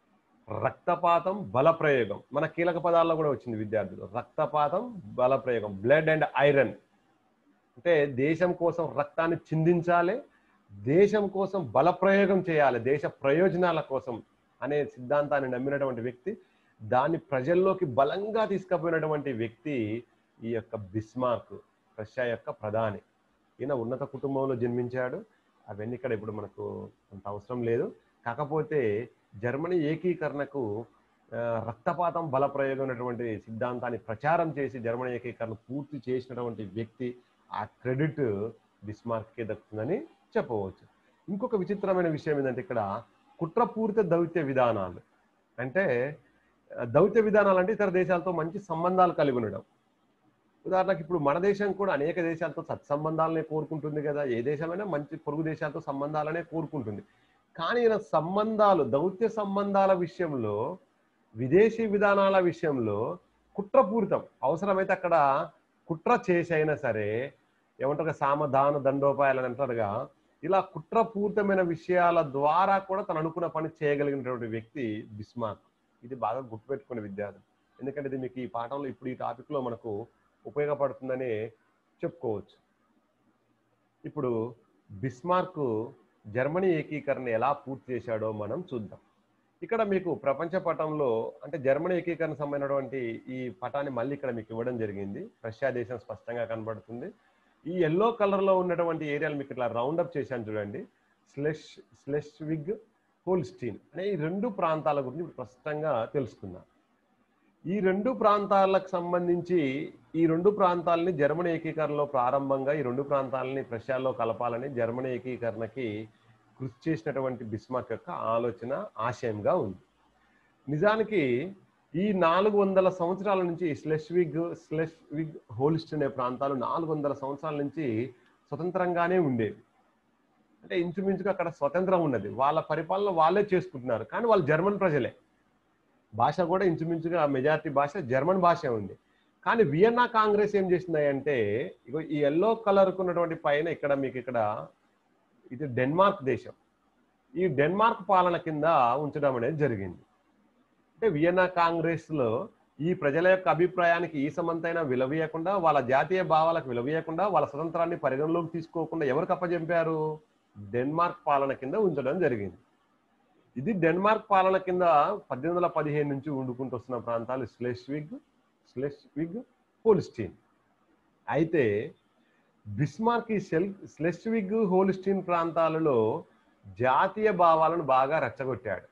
రక్తపాతం బల ప్రయోగం మన కీలక పదాల్లో కూడా వచ్చింది విద్యార్థులు రక్తపాతం బల ప్రయోగం బ్లడ్ అండ్ ఐరన్ అంటే దేశం కోసం రక్తాన్ని చిందించాలి దేశం కోసం బల ప్రయోగం చేయాలి దేశ ప్రయోజనాల కోసం అనే సిద్ధాంతాన్ని నమ్మినటువంటి వ్యక్తి దాన్ని ప్రజల్లోకి బలంగా తీసుకుపోయినటువంటి వ్యక్తి ఈ యొక్క బిస్మార్క్ రష్యా యొక్క ప్రధాని ఈయన ఉన్నత కుటుంబంలో జన్మించాడు అవన్నీ ఇక్కడ ఇప్పుడు మనకు అంత అవసరం లేదు కాకపోతే జర్మనీ ఏకీకరణకు ఆ, రక్తపాతం బల ప్రయోగం అనేటువంటి సిద్ధాంతాన్ని ప్రచారం చేసి జర్మనీ ఏకీకరణ పూర్తి చేసినటువంటి వ్యక్తి ఆ క్రెడిట్ బిస్మార్క్కే దక్కుతుందని చెప్పవచ్చు ఇంకొక విచిత్రమైన విషయం ఏంటంటే ఇక్కడ కుట్రపూరిత దౌత్య విధానాలు అంటే ఆ, దౌత్య విధానాలు అంటే ఇతర దేశాలతో మంచి సంబంధాలు కలిగి ఉండడం ఉదాహరణకు ఇప్పుడు మన దేశం కూడా అనేక దేశాలతో సత్సంబంధాలనే కోరుకుంటుంది కదా ఏ దేశమైనా మంచి పొరుగు దేశాలతో సంబంధాలనే కోరుకుంటుంది కానీ ఈయన సంబంధాలు దౌత్య సంబంధాల విషయంలో విదేశీ విధానాల విషయంలో కుట్రపూరితం అవసరమైతే అక్కడ కుట్ర చేసైనా సరే ఏమంటారు కదా, సామధాన దండోపాయాలు అని అంటారుగా ఇలా కుట్రపూరితమైన విషయాల ద్వారా కూడా తను అనుకున్న పని చేయగలిగినటువంటి వ్యక్తి బిస్మార్క్ ఇది బాగా గుర్తుపెట్టుకునే విద్యార్థులు ఎందుకంటే ఇది మీకు ఈ పాఠంలో ఇప్పుడు ఈ టాపిక్లో మనకు ఉపయోగపడుతుందని చెప్పుకోవచ్చు ఇప్పుడు బిస్మార్క్ జర్మనీ ఏకీకరణ ఎలా పూర్తి చేశాడో మనం చూద్దాం ఇక్కడ మీకు ప్రపంచ పటంలో అంటే జర్మనీ ఏకీకరణ సంబంధించినటువంటి ఈ పటాన్ని మళ్ళీ ఇక్కడ మీకు ఇవ్వడం జరిగింది రష్యా దేశం స్పష్టంగా కనబడుతుంది ఈ ఎల్లో కలర్లో ఉన్నటువంటి ఏరియాలు మీకు ఇట్లా రౌండ్ అప్ చేశాను చూడండి స్లెష్ స్లెష్విగ్ హోల్స్టీన్ అనే ఈ రెండు ప్రాంతాల గురించి ఇప్పుడు స్పష్టంగా తెలుసుకుందాం ఈ రెండు ప్రాంతాలకు సంబంధించి ఈ రెండు ప్రాంతాలని జర్మనీ ఏకీకరణలో ప్రారంభంగా ఈ రెండు ప్రాంతాలని ప్రష్యాలో కలపాలని జర్మనీ ఏకీకరణకి కృషి చేసినటువంటి బిస్మార్క్ యొక్క ఆలోచన ఆశయంగా ఉంది నిజానికి ఈ నాలుగు వందల సంవత్సరాల నుంచి స్లెష్విగ్ స్లెష్విగ్ హోలిస్ట్ అనే ప్రాంతాలు నాలుగు వందల సంవత్సరాల నుంచి స్వతంత్రంగానే ఉండేవి అంటే ఇంచుమించుగా అక్కడ స్వతంత్రం ఉన్నది వాళ్ళ పరిపాలన వాళ్ళే చేసుకుంటున్నారు కానీ వాళ్ళు జర్మన్ ప్రజలే భాష కూడా ఇంచుమించుగా మెజారిటీ భాష జర్మన్ భాష ఉంది కానీ వియన్నా కాంగ్రెస్ ఏం చేసింది అంటే ఇగో ఈ ఎల్లో కలర్ ఉన్నటువంటి పైన ఇక్కడ మీకు ఇక్కడ ఇది డెన్మార్క్ దేశం ఈ డెన్మార్క్ పాలన కింద ఉంచడం అనేది జరిగింది అంటే వియన్నా కాంగ్రెస్ లో ఈ ప్రజల యొక్క అభిప్రాయానికి ఈ సమంతైనా విలవీయకుండా వాళ్ళ జాతీయ భావాలకు విలవీయకుండా వాళ్ళ స్వతంత్రాన్ని పరిగణలోకి తీసుకోకుండా ఎవరికి అప్పచెంపారు డెన్మార్క్ పాలన కింద ఉంచడం జరిగింది ఇది డెన్మార్క్ పాలన కింద పద్దెనిమిది వందల పదిహేను నుంచి వండుకుంటూ వస్తున్న ప్రాంతాలు స్లెష్విగ్ స్లెష్విగ్ హోల్స్టీన్ అయితే బిస్మార్క్ ఈ సెల్ స్లెష్విగ్ హోల్స్టీన్ ప్రాంతాలలో జాతీయ భావాలను బాగా రెచ్చగొట్టాడు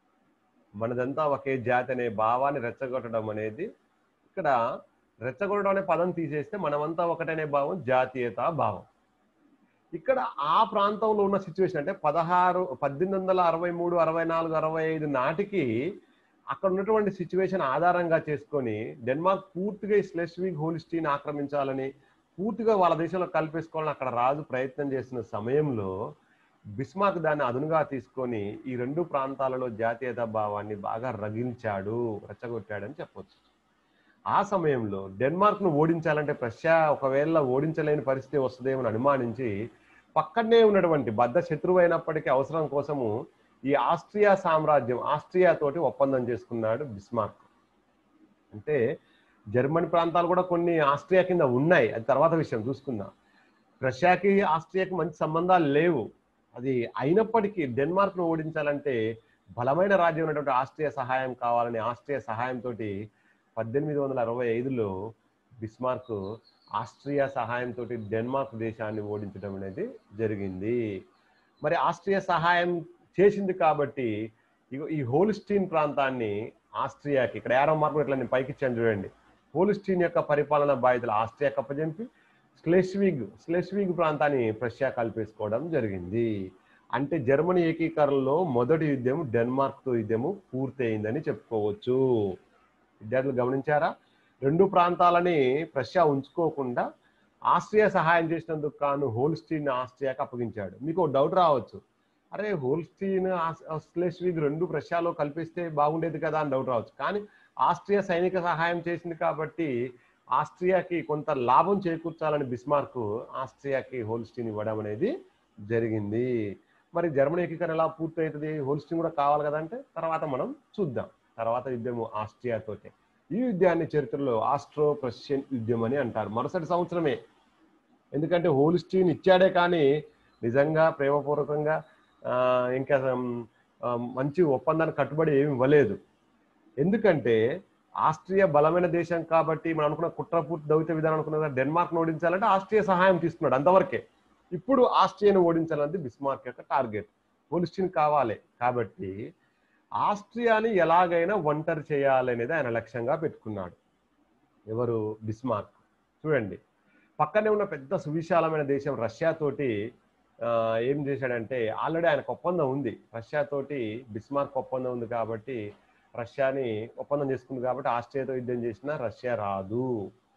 మనదంతా ఒకే జాతి అనే భావాన్ని రెచ్చగొట్టడం అనేది ఇక్కడ రెచ్చగొట్టడం అనే పదం తీసేస్తే మనమంతా ఒకటనే భావం జాతీయత భావం ఇక్కడ ఆ ప్రాంతంలో ఉన్న సిచ్యువేషన్ అంటే పదహారు పద్దెనిమిది వందల అరవై మూడు అరవై నాలుగు అరవై ఐదు నాటికి అక్కడ ఉన్నటువంటి సిచ్యువేషన్ ఆధారంగా చేసుకొని డెన్మార్క్ పూర్తిగా ఈ స్లెస్విగ్ హోలిస్టీన్ ఆక్రమించాలని పూర్తిగా వాళ్ళ దేశంలో కలిపేసుకోవాలని అక్కడ రాజు ప్రయత్నం చేసిన సమయంలో బిస్మార్క్ దాన్ని అదునుగా తీసుకొని ఈ రెండు ప్రాంతాలలో జాతీయత భావాన్ని బాగా రగిల్చాడు రెచ్చగొట్టాడని చెప్పొచ్చు ఆ సమయంలో డెన్మార్క్ ను ఓడించాలంటే రష్యా ఒకవేళ ఓడించలేని పరిస్థితి వస్తుందేమని అనుమానించి పక్కనే ఉన్నటువంటి బద్ద శత్రువు అయినప్పటికీ అవసరం కోసము ఈ ఆస్ట్రియా సామ్రాజ్యం ఆస్ట్రియా తోటి ఒప్పందం చేసుకున్నాడు బిస్మార్క్ అంటే జర్మనీ ప్రాంతాలు కూడా కొన్ని ఆస్ట్రియా కింద ఉన్నాయి అది తర్వాత విషయం చూసుకుందాం రష్యాకి ఆస్ట్రియాకి మంచి సంబంధాలు లేవు అది అయినప్పటికీ డెన్మార్క్ ను ఓడించాలంటే బలమైన రాజ్యం ఉన్నటువంటి ఆస్ట్రియా సహాయం కావాలని ఆస్ట్రియా సహాయంతో పద్దెనిమిది వందల అరవై ఐదులో బిస్మార్క్ ఆస్ట్రియా సహాయంతో డెన్మార్క్ దేశాన్ని ఓడించడం అనేది జరిగింది మరి ఆస్ట్రియా సహాయం చేసింది కాబట్టి ఇగో ఈ హోల్స్టీన్ ప్రాంతాన్ని ఆస్ట్రియాకి ఇక్కడ ఏరో మార్పు ఇట్లా నేను పైకి ఇచ్చాను చూడండి హోల్స్టీన్ యొక్క పరిపాలన బాధ్యతలు ఆస్ట్రియా కప్పజెంపి స్లెస్విగ్ స్లెస్విగ్ ప్రాంతాన్ని ప్రష్యా కల్పేసుకోవడం జరిగింది అంటే జర్మనీ ఏకీకరణలో మొదటి యుద్ధం డెన్మార్క్తో యుద్ధము పూర్తయిందని చెప్పుకోవచ్చు విద్యార్థులు గమనించారా రెండు ప్రాంతాలని ప్రష్యా ఉంచుకోకుండా ఆస్ట్రియా సహాయం చేసినందుకు కాను హోల్స్టీన్ ఆస్ట్రియాకి అప్పగించాడు మీకు ఒక డౌట్ రావచ్చు అరే హోల్స్టీన్ స్లెస్విగ్ రెండు ప్రష్యాలో కల్పిస్తే బాగుండేది కదా అని డౌట్ రావచ్చు కానీ ఆస్ట్రియా సైనిక సహాయం చేసింది కాబట్టి ఆస్ట్రియాకి కొంత లాభం చేకూర్చాలని బిస్మార్క్ ఆస్ట్రియాకి హోల్స్టీన్ ఇవ్వడం అనేది జరిగింది మరి జర్మనీ ఏకీకరణ ఎలా పూర్తవుతుంది హోల్స్టీన్ కూడా కావాలి కదంటే తర్వాత మనం చూద్దాం తర్వాత యుద్ధము ఆస్ట్రియాతోటే ఈ యుద్ధాన్ని చరిత్రలో ఆస్ట్రో ప్రష్యన్ యుద్ధం అని అంటారు మరుసటి సంవత్సరమే ఎందుకంటే హోల్స్టీన్ ఇచ్చాడే కానీ నిజంగా ప్రేమపూర్వకంగా ఆ, ఇంకా ఆ, మంచి ఒప్పందానికి కట్టుబడి ఏమి ఇవ్వలేదు ఎందుకంటే ఆస్ట్రియా బలమైన దేశం కాబట్టి మనం అనుకున్న కుట్రపూర్తి దౌత్య విధానం అనుకున్న డెన్మార్క్ ఓడించాలంటే ఆస్ట్రియా సహాయం తీసుకున్నాడు అంతవరకే ఇప్పుడు ఆస్ట్రియాను ఓడించాలన్నది బిస్మార్క్ యొక్క టార్గెట్ హోలిస్టిన్ కావాలి కాబట్టి ఆస్ట్రియాని ఎలాగైనా ఒంటరి చేయాలి అనేది ఆయన లక్ష్యంగా పెట్టుకున్నాడు ఎవరు బిస్మార్క్ చూడండి పక్కనే ఉన్న పెద్ద సువిశాలమైన దేశం రష్యా తోటి ఆ, ఏం చేశాడంటే ఆల్రెడీ ఆయనకు ఒప్పందం ఉంది రష్యా తోటి బిస్మార్క్ ఒప్పందం ఉంది కాబట్టి రష్యాని ఒప్పందం చేసుకుంది కాబట్టి ఆస్ట్రియాతో యుద్ధం చేసినా రష్యా రాదు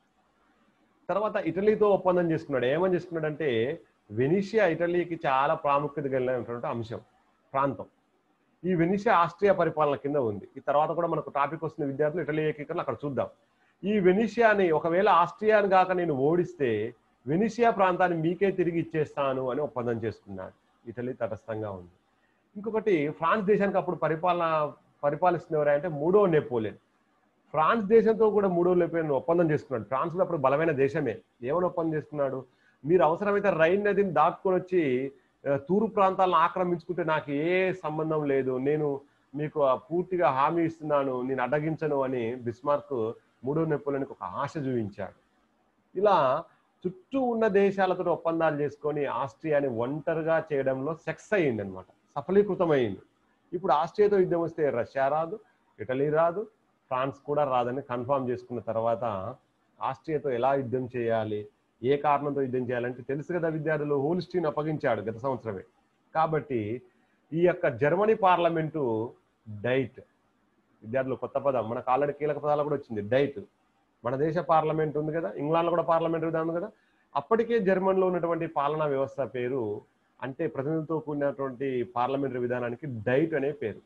తర్వాత ఇటలీతో ఒప్పందం చేసుకున్నాడు ఏమని చేసుకున్నాడంటే వెనిషియా ఇటలీకి చాలా ప్రాముఖ్యత కలిగినటువంటి అంశం ప్రాంతం ఈ వెనిషియా ఆస్ట్రియా పరిపాలన కింద ఉంది ఈ తర్వాత కూడా మనకు టాపిక్ వస్తున్న విద్యార్థులు ఇటలీ ఏకీకరణ అక్కడ చూద్దాం ఈ వెనిషియాని ఒకవేళ ఆస్ట్రియాని కాక నేను ఓడిస్తే వెనిషియా ప్రాంతాన్ని మీకే తిరిగి ఇచ్చేస్తాను అని ఒప్పందం చేసుకున్నాడు ఇటలీ తటస్థంగా ఉంది ఇంకొకటి ఫ్రాన్స్ దేశానికి అప్పుడు పరిపాలన పరిపాలిస్తున్న ఎవరంటే మూడో నెపోలియన్ ఫ్రాన్స్ దేశంతో కూడా మూడో నెపోలియన్ ఒప్పందం చేసుకున్నాడు ఫ్రాన్స్ కూడా అప్పుడు బలమైన దేశమే ఏమని ఒప్పందం చేసుకున్నాడు మీరు అవసరమైతే రైన్ నదిని దాటుకొని వచ్చి ఆ, తూర్పు ప్రాంతాలను ఆక్రమించుకుంటే నాకు ఏ సంబంధం లేదు నేను మీకు ఆ పూర్తిగా హామీ ఇస్తున్నాను నేను అడ్డగించను అని బిస్మార్క్ మూడో నెపోలియన్కి ఒక ఆశ చూపించాడు ఇలా చుట్టూ ఉన్న దేశాలతో ఒప్పందాలు చేసుకొని ఆస్ట్రియాని ఒంటరిగా చేయడంలో సెక్స్ అయ్యింది అనమాట సఫలీకృతమైంది ఇప్పుడు ఆస్ట్రియాతో యుద్ధం వస్తే రష్యా రాదు ఇటలీ రాదు ఫ్రాన్స్ కూడా రాదని కన్ఫర్మ్ చేసుకున్న తర్వాత ఆస్ట్రియాతో ఎలా యుద్ధం చేయాలి ఏ కారణంతో యుద్ధం చేయాలంటే తెలుసు కదా విద్యార్థులు హోల్స్టీన్ అప్పగించాడు గత సంవత్సరమే కాబట్టి ఈ యొక్క జర్మనీ పార్లమెంటు డైట్ విద్యార్థులు కొత్త పదం మనకు ఆల్రెడీ కీలక పదాలు కూడా వచ్చింది డైట్ మన దేశ పార్లమెంట్ ఉంది కదా ఇంగ్లాండ్లో కూడా పార్లమెంట్ విధానం ఉంది కదా అప్పటికే జర్మన్లో ఉన్నటువంటి పాలనా వ్యవస్థ పేరు అంటే ప్రతినిధులతో కూడినటువంటి పార్లమెంటరీ విధానానికి డైట్ అనే పేరు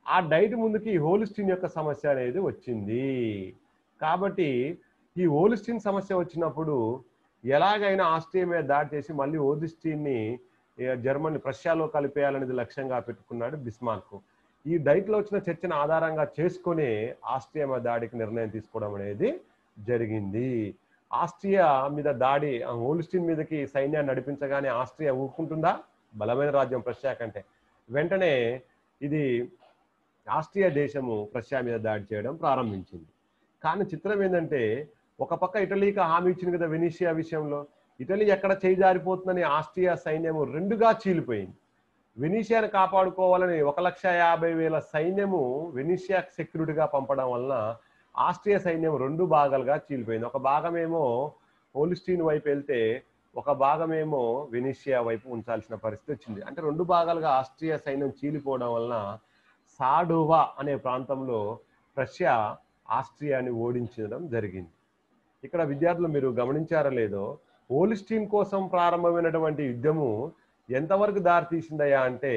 ఆ డైట్ ముందుకి ఈ హోలిస్టిన్ యొక్క సమస్య అనేది వచ్చింది కాబట్టి ఈ హోలిస్టిన్ సమస్య వచ్చినప్పుడు ఎలాగైనా ఆస్ట్రియా మీద దాడి చేసి మళ్ళీ ఓదిస్టిన్ని జర్మనీ ప్రష్యాలో కలిపేయాలనేది లక్ష్యంగా పెట్టుకున్నాడు బిస్మార్క్ ఈ డైట్ లో వచ్చిన చర్చను ఆధారంగా చేసుకుని ఆస్ట్రియా మీద దాడికి నిర్ణయం తీసుకోవడం అనేది జరిగింది ఆస్ట్రియా మీద దాడి ఆ హోలిస్టిన్ మీదకి సైన్యాన్ని నడిపించగానే ఆస్ట్రియా ఊరుకుంటుందా బలమైన రాజ్యం ప్రష్యా కంటే వెంటనే ఇది ఆస్ట్రియా దేశము ప్రష్యా మీద దాడి చేయడం ప్రారంభించింది కానీ చిత్రం ఏంటంటే ఒక పక్క ఇటలీకి హామీ ఇచ్చింది కదా వెనీషియా విషయంలో ఇటలీ ఎక్కడ చేయి జారిపోతుందని ఆస్ట్రియా సైన్యము రెండుగా చీలిపోయింది వెనీషియాను కాపాడుకోవాలని ఒక లక్ష యాభై వేల సైన్యము వెనీషియా సెక్యూరిటీగా పంపడం వలన ఆస్ట్రియా సైన్యం రెండు భాగాలుగా చీలిపోయింది ఒక భాగమేమో హోలిస్టీన్ వైపు వెళ్తే ఒక భాగమేమో వెనీషియా వైపు ఉంచాల్సిన పరిస్థితి వచ్చింది అంటే రెండు భాగాలుగా ఆస్ట్రియా సైన్యం చీలిపోవడం వలన సాడోవా అనే ప్రాంతంలో రష్యా ఆస్ట్రియాని ఓడించడం జరిగింది ఇక్కడ విద్యార్థులు మీరు గమనించారో లేదో హోలిస్టీన్ కోసం ప్రారంభమైనటువంటి యుద్ధము ఎంతవరకు దారి తీసిందయ్యా అంటే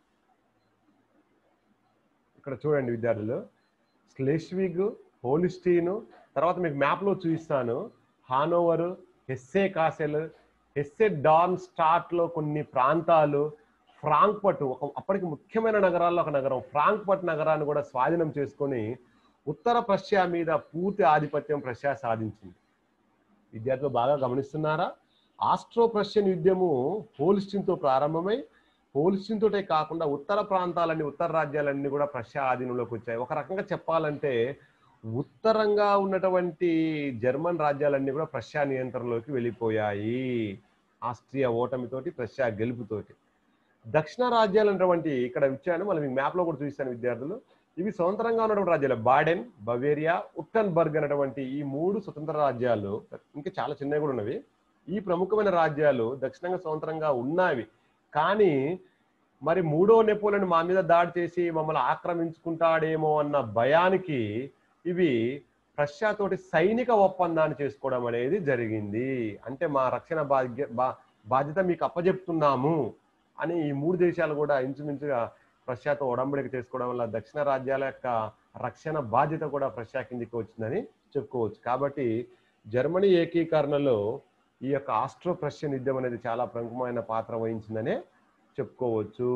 ఇక్కడ చూడండి విద్యార్థులు స్లెష్విగ్ హోలిస్టీన్ తర్వాత మీకు మ్యాప్లో చూపిస్తాను హానోవర్ హెస్సే కాసెల్ హెస్సే డాన్ స్టార్ట్లో కొన్ని ప్రాంతాలు ఫ్రాంక్పట్ ఒక అప్పటికి ముఖ్యమైన నగరాల్లో ఒక నగరం ఫ్రాంక్పట్ నగరాన్ని కూడా స్వాధీనం చేసుకొని ఉత్తర ప్రష్యా మీద పూర్తి ఆధిపత్యం ప్రష్యా సాధించింది విద్యార్థులు బాగా గమనిస్తున్నారా ఆస్ట్రో ప్రష్యన్ యుద్ధము హోలిస్టిన్తో ప్రారంభమై హోలిస్టిన్ తోటే కాకుండా ఉత్తర ప్రాంతాలన్నీ ఉత్తర రాజ్యాలన్నీ కూడా ప్రష్యా ఆధీనంలోకి వచ్చాయి ఒక రకంగా చెప్పాలంటే ఉత్తరంగా ఉన్నటువంటి జర్మన్ రాజ్యాలన్నీ కూడా ప్రష్యా నియంత్రణలోకి వెళ్ళిపోయాయి ఆస్ట్రియా ఓటమితోటి ప్రష్యా గెలుపుతోటి దక్షిణ రాజ్యాలు అన్నటువంటి ఇక్కడ ఇచ్చాను మళ్ళీ మీకు మ్యాప్లో కూడా చూపిస్తాను విద్యార్థులు ఇవి స్వతంత్రంగా ఉన్నటువంటి రాజ్యాలు బాడెన్ బవేరియా ఉట్టన్బర్గ్ అనేటువంటి ఈ మూడు స్వతంత్ర రాజ్యాలు ఇంకా చాలా చిన్నవి కూడా ఉన్నవి ఈ ప్రముఖమైన రాజ్యాలు దక్షిణంగా స్వతంత్రంగా ఉన్నవి కానీ మరి మూడో నెపోలియన్ మా మీద దాడి చేసి మమ్మల్ని ఆక్రమించుకుంటాడేమో అన్న భయానికి ఇవి రష్యాతోటి సైనిక ఒప్పందాన్ని చేసుకోవడం అనేది జరిగింది అంటే మా రక్షణ బాధ్య బా- బాధ్యత మీకు అప్పజెప్తున్నాము అని ఈ మూడు దేశాలు కూడా ఇంచుమించుగా రష్యాతో ఒడంబడిక చేసుకోవడం వల్ల దక్షిణ రాజ్యాల యొక్క రక్షణ బాధ్యత కూడా రష్యా కిందికి వచ్చిందని చెప్పుకోవచ్చు కాబట్టి జర్మనీ ఏకీకరణలో ఈ యొక్క ఆస్ట్రో ప్రష్యన్ యుద్ధం అనేది చాలా ప్రముఖమైన పాత్ర వహించిందనే చెప్పుకోవచ్చు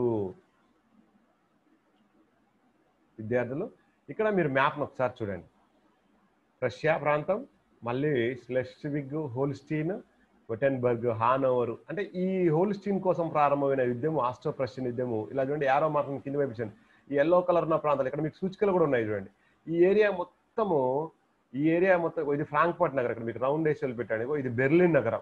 విద్యార్థులు ఇక్కడ మీరు మ్యాప్ను ఒకసారి చూడండి రష్యా ప్రాంతం మళ్ళీ స్లెస్విగ్ హోల్స్టీన్ వెటెన్బర్గ్ హానోవర్ అంటే ఈ హోల్స్టీన్ కోసం ప్రారంభమైన యుద్ధం ఆస్ట్రో ప్రష్యన్ యుద్ధము ఇలా చూడండి యారో మార్గం కింద వైపు చూడండి ఈ ఎల్లో కలర్ ఉన్న ప్రాంతాలు ఇక్కడ మీకు సూచికలు కూడా ఉన్నాయి చూడండి ఈ ఏరియా మొత్తము ఈ ఏరియా మొత్తం ఇది ఫ్రాంక్ఫర్ట్ నగరం ఇక్కడ మీకు రౌండ్ వేసి పెట్టాను ఇగో ఇది బెర్లిన్ నగరం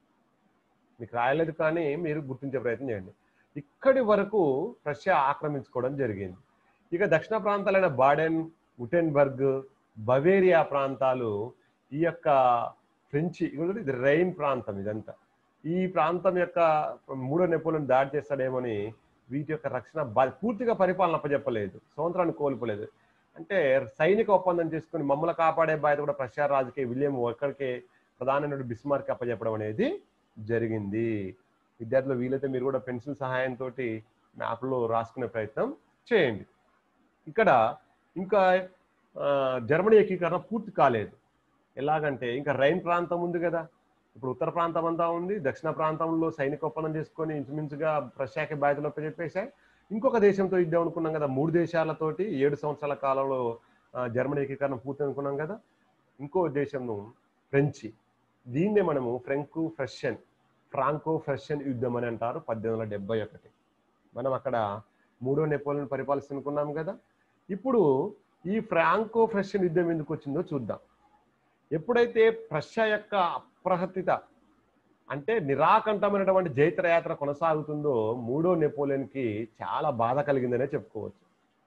మీకు రాయలేదు కానీ మీరు గుర్తించే ప్రయత్నం చేయండి ఇక్కడి వరకు రష్యా ఆక్రమించుకోవడం జరిగింది ఇక దక్షిణ ప్రాంతాలైన బాడెన్ ఉటెన్బర్గ్ బవేరియా ప్రాంతాలు ఈ యొక్క ఫ్రెంచి ఇదిగో ఇది రైన్ ప్రాంతం ఇదంతా ఈ ప్రాంతం యొక్క మూడో నెపోలియన్ దాడి చేస్తాడేమోని వీటి యొక్క రక్షణ బా- పూర్తిగా పరిపాలన అప్పచెప్పలేదు స్వతంత్రాన్ని కోల్పోలేదు అంటే సైనిక ఒప్పందం చేసుకుని మమ్మల్ని కాపాడే బాధ్యత కూడా ప్రషా రాజుకి విలియం ఒక్కడికే ప్రధానమైన బిస్మార్క్ అప్పచెప్పడం అనేది జరిగింది విద్యార్థులు వీలైతే మీరు కూడా పెన్సిల్ సహాయంతో మ్యాప్లో రాసుకునే ప్రయత్నం చేయండి ఇక్కడ ఇంకా ఆ, జర్మనీ ఏకీకరణ పూర్తి కాలేదు ఎలాగంటే ఇంకా రైన్ ప్రాంతం ఉంది కదా ఇప్పుడు ఉత్తర ప్రాంతం అంతా ఉంది దక్షిణ ప్రాంతంలో సైనిక ఒప్పందం చేసుకొని ఇంచుమించుగా ప్రశాఖ బాధ్యతలు చెప్పేశాయి ఇంకొక దేశంతో యుద్ధం అనుకున్నాం కదా మూడు దేశాలతోటి ఏడు సంవత్సరాల కాలంలో ఆ, జర్మనీ ఏకీకరణ పూర్తి అనుకున్నాం కదా ఇంకో దేశం ఫ్రెంచి దీన్నే మనము ఫ్రెంకు ఫ్రెషన్ ఫ్రాంకో ఫ్రెషన్ యుద్ధం అని అంటారు పద్దెనిమిది వందల డెబ్బై ఒకటి మనం అక్కడ మూడో నెపోలియన్ పరిపాలిస్తున్నాం కదా ఇప్పుడు ఈ ఫ్రాంకో ఫ్రెషన్ యుద్ధం ఎందుకు వచ్చిందో చూద్దాం ఎప్పుడైతే ప్రష్యా యొక్క అప్రహతిత అంటే నిరాకంఠమైనటువంటి జైత్రయాత్ర కొనసాగుతుందో మూడో నెపోలియన్కి చాలా బాధ కలిగిందనే చెప్పుకోవచ్చు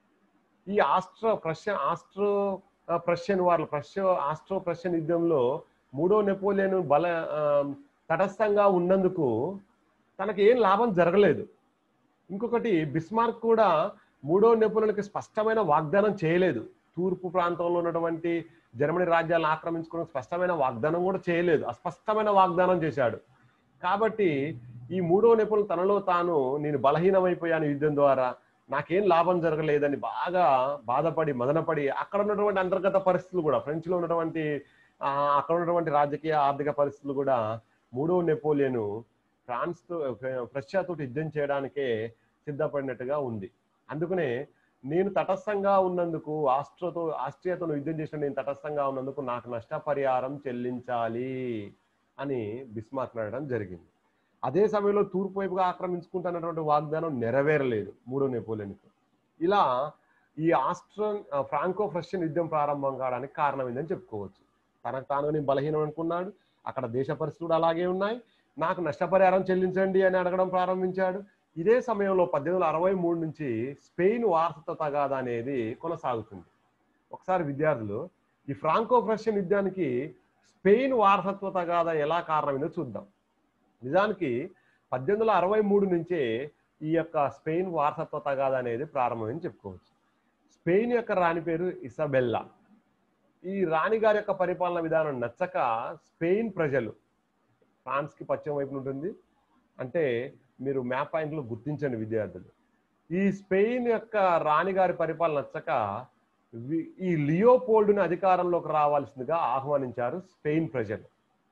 ఈ ఆస్ట్రో ప్రష్య ఆస్ట్రో ఆ, ప్రష్యన్ వార్లు ప్రష్య ఆస్ట్రో ప్రష్యన్ యుద్ధంలో మూడో నెపోలియన్ బల ఆ, తటస్థంగా ఉన్నందుకు తనకి ఏం లాభం జరగలేదు ఇంకొకటి బిస్మార్క్ కూడా మూడో నెపోలియన్కి స్పష్టమైన వాగ్దానం చేయలేదు తూర్పు ప్రాంతంలో ఉన్నటువంటి జర్మనీ రాజ్యాలను ఆక్రమించుకుని స్పష్టమైన వాగ్దానం కూడా చేయలేదు అస్పష్టమైన వాగ్దానం చేశాడు కాబట్టి ఈ మూడో నెపోలియన్ తనలో తాను నేను బలహీనమైపోయాను యుద్ధం ద్వారా నాకేం లాభం జరగలేదని బాగా బాధపడి మదనపడి అక్కడ ఉన్నటువంటి అంతర్గత పరిస్థితులు కూడా ఫ్రెంచ్ లో ఉన్నటువంటి ఆ, అక్కడ ఉన్నటువంటి రాజకీయ ఆర్థిక పరిస్థితులు కూడా మూడవ నెపోలియన్ ఫ్రాన్స్ తో రష్యా తోటి యుద్ధం చేయడానికే సిద్ధపడినట్టుగా ఉంది అందుకనే నేను తటస్థంగా ఉన్నందుకు ఆస్ట్రోతో ఆస్ట్రియాతో యుద్ధం చేసిన నేను తటస్థంగా ఉన్నందుకు నాకు నష్టపరిహారం చెల్లించాలి అని బిస్మార్క్ అనడం జరిగింది అదే సమయంలో తూర్పు వైపుగా ఆక్రమించుకుంటున్నటువంటి వాగ్దానం నెరవేరలేదు మూడో నెపోలియన్కు ఇలా ఈ ఆస్ట్రన్ ఫ్రాంకో రష్యన్ యుద్ధం ప్రారంభం కావడానికి కారణమైందని చెప్పుకోవచ్చు తనకు తాను నేను బలహీనం అనుకున్నాడు అక్కడ దేశ పరిస్థితులు అలాగే ఉన్నాయి నాకు నష్టపరిహారం చెల్లించండి అని అడగడం ప్రారంభించాడు ఇదే సమయంలో పద్దెనిమిది వందల అరవై మూడు నుంచి స్పెయిన్ వారసత్వ తగాదా అనేది కొనసాగుతుంది ఒకసారి విద్యార్థులు ఈ ఫ్రాంకో రష్యన్ యుద్ధానికి స్పెయిన్ వారసత్వ తగాదా ఎలా కారణమైందో చూద్దాం నిజానికి పద్దెనిమిది వందల అరవై మూడు నుంచే ఈ యొక్క స్పెయిన్ వారసత్వ తగాదా అనేది ప్రారంభమైంది చెప్పుకోవచ్చు స్పెయిన్ యొక్క రాణి పేరు ఇసబెల్లా ఈ రాణి గారి యొక్క పరిపాలన విధానం నచ్చక స్పెయిన్ ప్రజలు ఫ్రాన్స్ కి పశ్చిమ వైపున ఉంటుంది అంటే మీరు మ్యాప్ పాయింట్లు గుర్తించండి విద్యార్థులు ఈ స్పెయిన్ యొక్క రాణి గారి పరిపాలన నచ్చక వి- ఈ లియోపోల్డ్ని అధికారంలోకి రావాల్సిందిగా ఆహ్వానించారు స్పెయిన్ ప్రజలు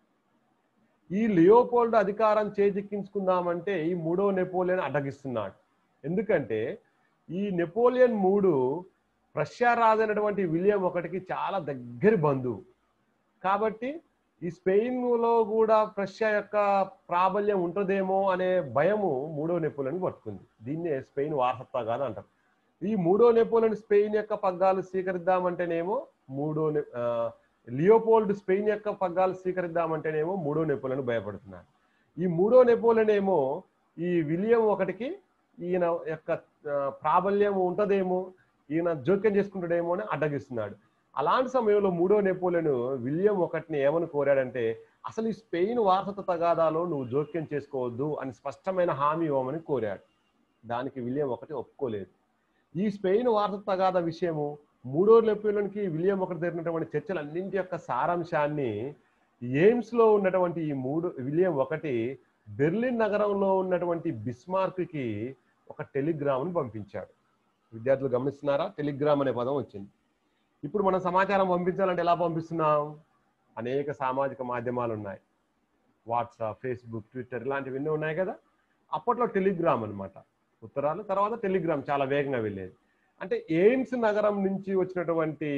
ఈ లియోపోల్డ్ అధికారం చేజిక్కించుకుందామంటే ఈ మూడో నెపోలియన్ అడ్డగిస్తున్నాడు ఎందుకంటే ఈ నెపోలియన్ మూడు రష్యా రాజు అయినటువంటి విలియం ఒకటికి చాలా దగ్గరి బంధువు కాబట్టి ఈ స్పెయిన్ లో కూడా రష్యా యొక్క ప్రాబల్యం ఉంటుందేమో అనే భయము మూడో నెపోలియన్ పట్టుకుంది దీన్నే స్పెయిన్ వారసత్వగాను అంటారు ఈ మూడో నెపోలియన్ స్పెయిన్ యొక్క పగ్గాలు స్వీకరిద్దామంటేనేమో మూడో నె- ఆ, లియోపోల్డ్ స్పెయిన్ యొక్క పగ్గాలు స్వీకరిద్దామంటేనేమో మూడో నెపోలియన్ భయపడుతున్నారు ఈ మూడో నెపోలియన్ ఏమో ఈ విలియం ఒకటికి ఈయన యొక్క ఆ, ప్రాబల్యం ఉంటదేమో ఈయన జోక్యం చేసుకుంటాడేమో అని అడ్డగిస్తున్నాడు అలాంటి సమయంలో మూడో నెపోలియన్ విలియం ఒకటిని ఏమని కోరాడంటే అసలు ఈ స్పెయిన్ వారసత్వ తగాదాలో నువ్వు జోక్యం చేసుకోవద్దు అని స్పష్టమైన హామీ ఇవ్వమని కోరాడు దానికి విలియం ఒకటి ఒప్పుకోలేదు ఈ స్పెయిన్ వారసత్వ తగాదా విషయము మూడో నెపోలియన్కి విలియం ఒకటి జరిగినటువంటి చర్చలు అన్నింటి యొక్క సారాంశాన్ని ఎయిమ్స్ లో ఉన్నటువంటి ఈ మూడు విలియం ఒకటి బెర్లిన్ నగరంలో ఉన్నటువంటి బిస్మార్క్కి ఒక టెలిగ్రామ్ను పంపించాడు విద్యార్థులు గమనిస్తున్నారా టెలిగ్రామ్ అనే పదం వచ్చింది ఇప్పుడు మనం సమాచారం పంపించాలంటే ఎలా పంపిస్తున్నాం అనేక సామాజిక మాధ్యమాలు ఉన్నాయి వాట్సాప్ ఫేస్బుక్ ట్విట్టర్ ఇలాంటివన్నీ ఉన్నాయి కదా అప్పట్లో టెలిగ్రామ్ అన్నమాట ఉత్తరాలు తర్వాత టెలిగ్రామ్ చాలా వేగంగా వెళ్ళేది అంటే ఎయిమ్స్ నగరం నుంచి వచ్చినటువంటి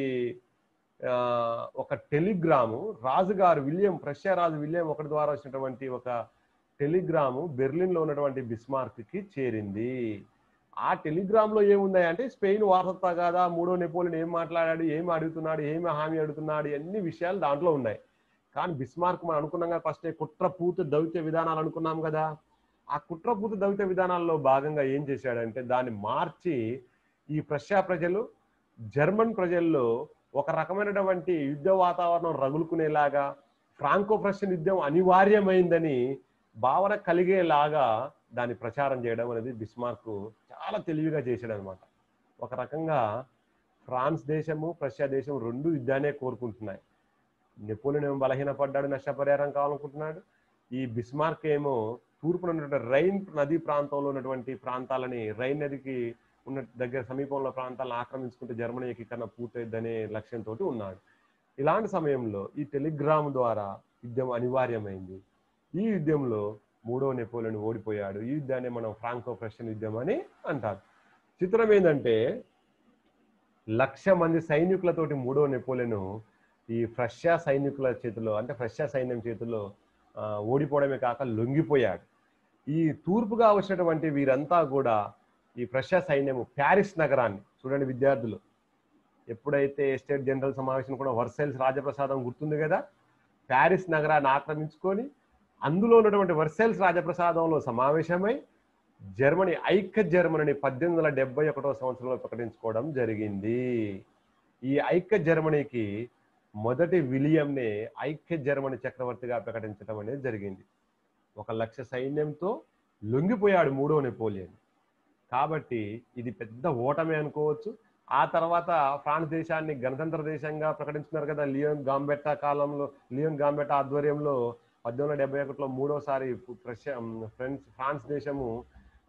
ఆ, ఒక టెలిగ్రాము రాజుగారు విలియం రష్యా రాజు విలియం ఒకటి ద్వారా వచ్చినటువంటి ఒక టెలిగ్రాము బెర్లిన్ లో ఉన్నటువంటి బిస్మార్క్ కి చేరింది ఆ టెలిగ్రామ్ లో ఏముంది అంటే స్పెయిన్ వారసత్వ కాదా మూడో నెపోలియన్ ఏం మాట్లాడాడు ఏం అడుగుతున్నాడు ఏమి హామీ అడుగుతున్నాడు అన్ని విషయాలు దాంట్లో ఉన్నాయి కానీ బిస్మార్క్ మనం అనుకున్నాం కదా ఫస్ట్ కుట్రపూత దౌత్య విధానాలు అనుకున్నాం కదా ఆ కుట్రపూత దౌత్య విధానాల్లో భాగంగా ఏం చేశాడంటే దాన్ని మార్చి ఈ రష్యా ప్రజలు జర్మన్ ప్రజల్లో ఒక రకమైనటువంటి యుద్ధ వాతావరణం రగులుకునేలాగా ఫ్రాంకో రష్యన్ యుద్ధం అనివార్యమైందని భావన కలిగేలాగా దాన్ని ప్రచారం చేయడం అనేది బిస్మార్క్ చాలా తెలివిగా చేశాడు అనమాట ఒక రకంగా ఫ్రాన్స్ దేశము రష్యా దేశం రెండు యుద్ధాన్నే కోరుకుంటున్నాయి నెపోలియన్ ఏమో బలహీనపడ్డాడు నష్టపరిహారం కావాలనుకుంటున్నాడు ఈ బిస్మార్క్ ఏమో తూర్పున ఉన్నటువంటి రైన్ నదీ ప్రాంతంలో ఉన్నటువంటి ప్రాంతాలని రైన్ నదికి ఉన్న దగ్గర సమీపంలో ప్రాంతాలను ఆక్రమించుకుంటే జర్మనీ ఏకీకరణ పూర్తయిద్దనే లక్ష్యంతో ఉన్నాడు ఇలాంటి సమయంలో ఈ టెలిగ్రామ్ ద్వారా యుద్ధం అనివార్యమైంది ఈ యుద్ధంలో మూడో నెపోలియన్ ఓడిపోయాడు ఈ యుద్ధాన్ని మనం ఫ్రాంకో రష్యన్ యుద్ధం అని అంటారు చిత్రం ఏంటంటే లక్ష మంది సైనికులతోటి మూడో నెపోలియన్ ఈ రష్యా సైనికుల చేతిలో అంటే రష్యా సైన్యం చేతిలో ఆ, ఓడిపోవడమే కాక లొంగిపోయాడు ఈ తూర్పుగా వచ్చినటువంటి వీరంతా కూడా ఈ రష్యా సైన్యము ప్యారిస్ నగరాన్ని చూడండి విద్యార్థులు ఎప్పుడైతే స్టేట్ జనరల్ సమావేశం కూడా వర్సైల్స్ రాజప్రసాదం గుర్తుంది కదా ప్యారిస్ నగరాన్ని ఆక్రమించుకొని అందులో ఉన్నటువంటి వర్సైల్స్ రాజప్రసాదంలో సమావేశమై జర్మనీ ఐక్య జర్మనీని పద్దెనిమిది వందల డెబ్బై ఒకటో సంవత్సరంలో ప్రకటించుకోవడం జరిగింది ఈ ఐక్య జర్మనీకి మొదటి విలియంనే ఐక్య జర్మనీ చక్రవర్తిగా ప్రకటించడం అనేది జరిగింది ఒక లక్ష సైన్యంతో లొంగిపోయాడు మూడో నెపోలియన్ కాబట్టి ఇది పెద్ద ఓటమే అనుకోవచ్చు ఆ తర్వాత ఫ్రాన్స్ దేశాన్ని గణతంత్ర దేశంగా ప్రకటించుకున్నారు కదా లియోన్ గాంబెట్టా కాలంలో లియోన్ గాంబెట్టా ఆధ్వర్యంలో పద్దెనిమిది వందల డెబ్బై ఒకటిలో మూడోసారి రష్యా ఫ్రెండ్స్ ఫ్రాన్స్ దేశము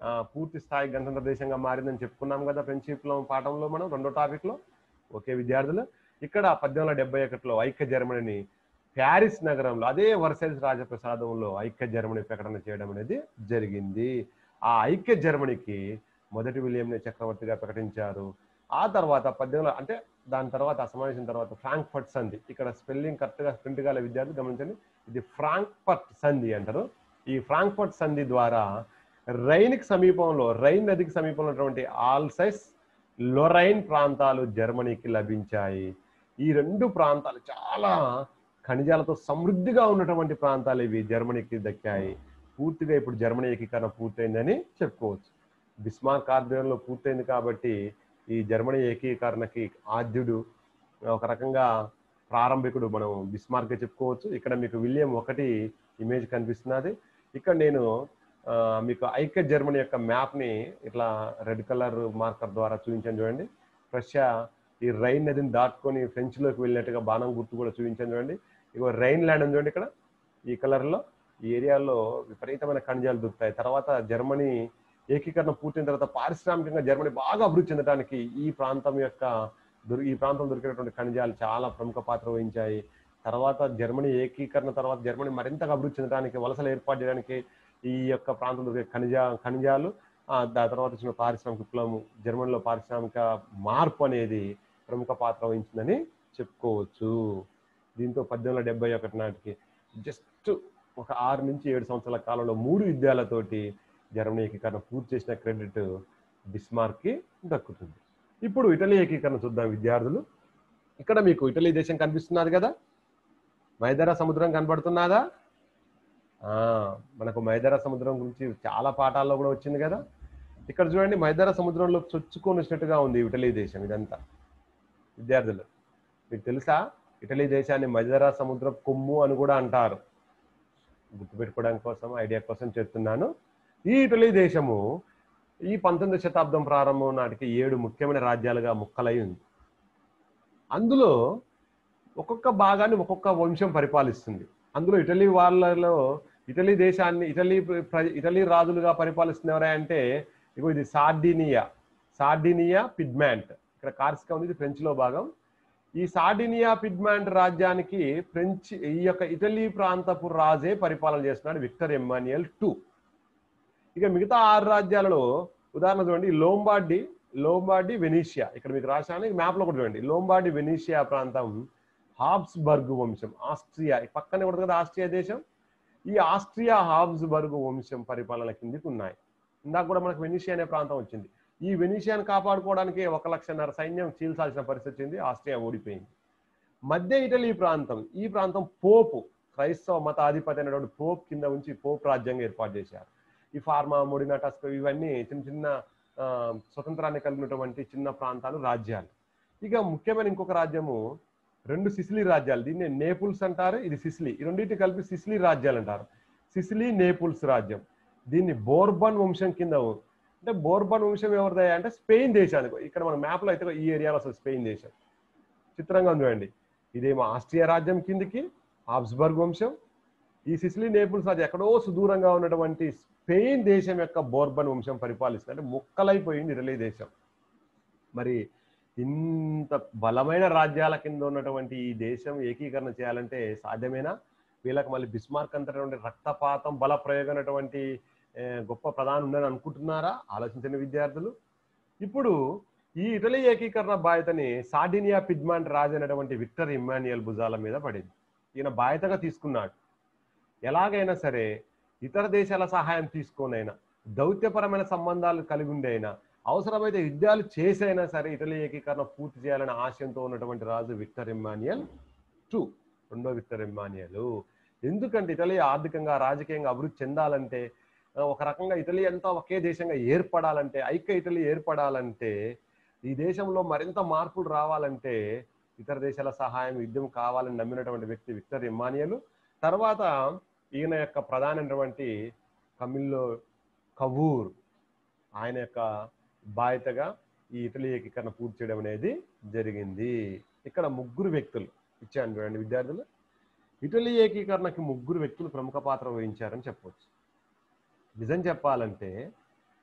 ఆ, పూర్తి స్థాయి గణతంత్ర దేశంగా మారిందని చెప్పుకున్నాం కదా ఫ్రెంచ్ విప్లవం పాఠంలో మనం రెండో టాపిక్ లో ఓకే విద్యార్థులు ఇక్కడ పద్దెనిమిది వందల డెబ్బై ఒకటిలో ఐక్య జర్మనీని ప్యారిస్ నగరంలో అదే వర్సైల్స్ రాజప్రసాదంలో ఐక్య జర్మనీ ప్రకటన చేయడం అనేది జరిగింది ఆ ఐక్య జర్మనీకి మొదటి విలియంని చక్రవర్తిగా ప్రకటించారు ఆ తర్వాత పద్దెనిమిది అంటే దాని తర్వాత ఆ సమావేశం తర్వాత ఫ్రాంక్ఫర్ట్ సంధి ఇక్కడ స్పెల్లింగ్ కరెక్ట్గా ప్రింట్ కాలే విద్యార్థులు గమనించండి ఇది ఫ్రాంక్ఫర్ట్ సంధి అంటారు ఈ ఫ్రాంక్ఫర్ట్ సంధి ద్వారా రైన్కి సమీపంలో రైన్ నదికి సమీపంలో ఉన్నటువంటి ఆల్సైస్ లొరైన్ ప్రాంతాలు జర్మనీకి లభించాయి ఈ రెండు ప్రాంతాలు చాలా ఖనిజాలతో సమృద్ధిగా ఉన్నటువంటి ప్రాంతాలు ఇవి జర్మనీకి దక్కాయి పూర్తిగా ఇప్పుడు జర్మనీ ఏకీకరణ పూర్తయిందని చెప్పుకోవచ్చు బిస్మార్క్ ఆధ్వర్యంలో పూర్తయింది కాబట్టి ఈ జర్మనీ ఏకీకరణకి ఆద్యుడు ఒక రకంగా ప్రారంభికుడు మనం బిస్మార్కే చెప్పుకోవచ్చు ఇక్కడ మీకు విలియం ఒకటి ఇమేజ్ కనిపిస్తున్నది ఇక్కడ నేను ఆ, మీకు ఐక్య జర్మనీ యొక్క మ్యాప్ని ఇట్లా రెడ్ కలర్ మార్కర్ ద్వారా చూపించాను చూడండి రష్యా ఈ రైన్ నదిని దాటుకొని ఫ్రెంచ్లోకి వెళ్ళినట్టుగా బాణం గుర్తు కూడా చూపించాను చూడండి ఇగో రైన్ ల్యాండ్ ఉంది చూడండి ఇక్కడ ఈ కలర్లో ఈ ఏరియాలో విపరీతమైన ఖనిజాలు దొరుకుతాయి తర్వాత జర్మనీ ఏకీకరణ పూర్తయిన తర్వాత పారిశ్రామికంగా జర్మనీ బాగా అభివృద్ధి చెందడానికి ఈ ప్రాంతం యొక్క దొరి ఈ ప్రాంతం దొరికినటువంటి ఖనిజాలు చాలా ప్రముఖ పాత్ర వహించాయి తర్వాత జర్మనీ ఏకీకరణ తర్వాత జర్మనీ మరింతగా అభివృద్ధి చెందడానికి వలసలు ఏర్పాటు చేయడానికి ఈ యొక్క ప్రాంతం దొరికే ఖనిజ ఖనిజాలు ఆ, దాని తర్వాత వచ్చిన పారిశ్రామిక విప్లవం జర్మనీలో పారిశ్రామిక మార్పు అనేది ప్రముఖ పాత్ర వహించిందని చెప్పుకోవచ్చు దీంతో పద్దెనిమిది వందల డెబ్బై ఒకటి నాటికి జస్ట్ ఒక ఆరు నుంచి ఏడు సంవత్సరాల కాలంలో మూడు యుద్ధాలతోటి జర్మనీ ఏకీకరణ పూర్తి చేసిన క్రెడిట్ బిస్మార్క్కి దక్కుతుంది ఇప్పుడు ఇటలీ ఏకీకరణ చూద్దాం విద్యార్థులు ఇక్కడ మీకు ఇటలీ దేశం కనిపిస్తున్నది కదా మైదరా సముద్రం కనబడుతున్నదా ఆ, మనకు మైదరా సముద్రం గురించి చాలా పాఠాల్లో కూడా వచ్చింది కదా ఇక్కడ చూడండి మైదరా సముద్రంలో చొచ్చుకొని వచ్చినట్టుగా ఉంది ఇటలీ దేశం ఇదంతా విద్యార్థులు మీకు తెలుసా ఇటలీ దేశాన్ని మైదరా సముద్రం కొమ్ము అని కూడా అంటారు గుర్తుపెట్టుకోవడానికి కోసం ఐడియా కోసం చెప్తున్నాను ఈ ఇటలీ దేశము ఈ పంతొమ్మిది శతాబ్దం ప్రారంభం నాటికి ఏడు ముఖ్యమైన రాజ్యాలుగా ముక్కలై ఉంది అందులో ఒక్కొక్క భాగాన్ని ఒక్కొక్క వంశం పరిపాలిస్తుంది అందులో ఇటలీ వాళ్ళలో ఇటలీ దేశాన్ని ఇటలీ ప్ర- ఇటలీ రాజులుగా పరిపాలిస్తున్న ఎవరా అంటే ఇగో ఇది సార్డినియా సార్డినియా పిడ్మాంట్ ఇక్కడ కార్సికా ఉంది ఇది ఫ్రెంచ్లో భాగం ఈ సార్డినియా పిడ్మాంట్ రాజ్యానికి ఫ్రెంచ్ ఈ యొక్క ఇటలీ ప్రాంతపు రాజే పరిపాలన చేస్తున్నాడు విక్టర్ ఎమ్మాన్యుయల్ టూ ఇక మిగతా ఆరు రాజ్యాలలో ఉదాహరణ చూడండి లోంబార్డి లోంబార్డి వెనీషియా ఇక్కడ మీకు రాశాను ఈ మ్యాప్లో కూడా చూడండి లోంబార్డి వెనీషియా ప్రాంతం హాబ్స్బర్గ్ వంశం ఆస్ట్రియా ఈ పక్కనే ఉంటుంది కదా ఆస్ట్రియా దేశం ఈ ఆస్ట్రియా హాబ్స్బర్గ్ వంశం పరిపాలన కిందికి ఉన్నాయి ఇందాక కూడా మనకు వెనీషియా అనే ప్రాంతం వచ్చింది ఈ వెనీషియాను కాపాడుకోవడానికి ఒక లక్షన్నర సైన్యం చీల్చాల్సిన పరిస్థితి వచ్చింది ఆస్ట్రియా ఓడిపోయింది మధ్య ఇటలీ ప్రాంతం ఈ ప్రాంతం పోపు క్రైస్తవ మత ఆధిపతి అయినటువంటి పోప్ కింద ఉంచి పోప్ రాజ్యంగా ఏర్పాటు చేశారు ఈ ఫార్మా మొడినా టస్కో ఇవన్నీ చిన్న చిన్న ఆ, స్వతంత్రాన్ని కలిగినటువంటి చిన్న ప్రాంతాలు రాజ్యాలు ఇక ముఖ్యమైన ఇంకొక రాజ్యము రెండు సిసిలీ రాజ్యాలు దీన్ని నేపుల్స్ అంటారు ఇది సిసిలీ ఈ రెండింటిని కలిపి సిసిలీ రాజ్యాలు అంటారు సిసిలీ నేపుల్స్ రాజ్యం దీన్ని బోర్బన్ వంశం కింద ఉ- అంటే బోర్బన్ వంశం ఎవరిదే అంటే స్పెయిన్ దేశానికి ఇక్కడ మన మ్యాప్లో అయితే ఈ ఏరియాలో వస్తుంది స్పెయిన్ దేశం చిత్రంగా ఉంది చూడండి ఇదేమో ఆస్ట్రియా రాజ్యం కిందికి హాబ్స్బర్గ్ వంశం ఈ సిసిలీ నేపుల్స్ అది ఎక్కడో సుదూరంగా ఉన్నటువంటి స్పెయిన్ దేశం యొక్క బోర్బన్ వంశం పరిపాలిస్తుంది అంటే ముక్కలైపోయింది ఇటలీ దేశం మరి ఇంత బలమైన రాజ్యాల కింద ఉన్నటువంటి ఈ దేశం ఏకీకరణ చేయాలంటే సాధ్యమేనా వీళ్ళకి మళ్ళీ బిస్మార్క్ అంతటువంటి రక్తపాతం బల ప్రయోగం అనేటువంటి ఏ, గొప్ప ప్రధాని ఉందని అనుకుంటున్నారా ఆలోచించండి విద్యార్థులు ఇప్పుడు ఈ ఇటలీ ఏకీకరణ బాధ్యతని సార్డినియా పిడ్మాంట్ రాజు అయినటువంటి విక్టర్ ఇమ్మాన్యుయల్ భుజాల మీద పడింది ఈయన బాధ్యతగా తీసుకున్నాడు ఎలాగైనా సరే ఇతర దేశాల సహాయం తీసుకోనైనా దౌత్యపరమైన సంబంధాలు కలిగి ఉండైనా అవసరమైతే యుద్ధాలు చేసైనా సరే ఇటలీ ఏకీకరణ పూర్తి చేయాలనే ఆశయంతో ఉన్నటువంటి రాజు విక్టర్ ఇమ్మాన్యుయల్ టూ రెండో విక్టర్ ఇమ్మాన్యుయల్ ఎందుకంటే ఇటలీ ఆర్థికంగా రాజకీయంగా అభివృద్ధి చెందాలంటే ఆ, ఒక రకంగా ఇటలీ అంతా ఒకే దేశంగా ఏర్పడాలంటే ఐక్య ఇటలీ ఏర్పడాలంటే ఈ దేశంలో మరింత మార్పులు రావాలంటే ఇతర దేశాల సహాయం యుద్ధం కావాలని నమ్మినటువంటి వ్యక్తి విక్టర్ ఇమ్మానియల్ తర్వాత ఈయన యొక్క ప్రధానమైనటువంటి కమిల్లో కవూర్ ఆయన యొక్క బాధ్యతగా ఈ ఇటలీ ఏకీకరణ పూర్తి చేయడం అనేది జరిగింది ఇక్కడ ముగ్గురు వ్యక్తులు ఇచ్చాను చూడండి విద్యార్థులు ఇటలీ ఏకీకరణకి ముగ్గురు వ్యక్తులు ప్రముఖ పాత్ర వహించారని చెప్పవచ్చు నిజం చెప్పాలంటే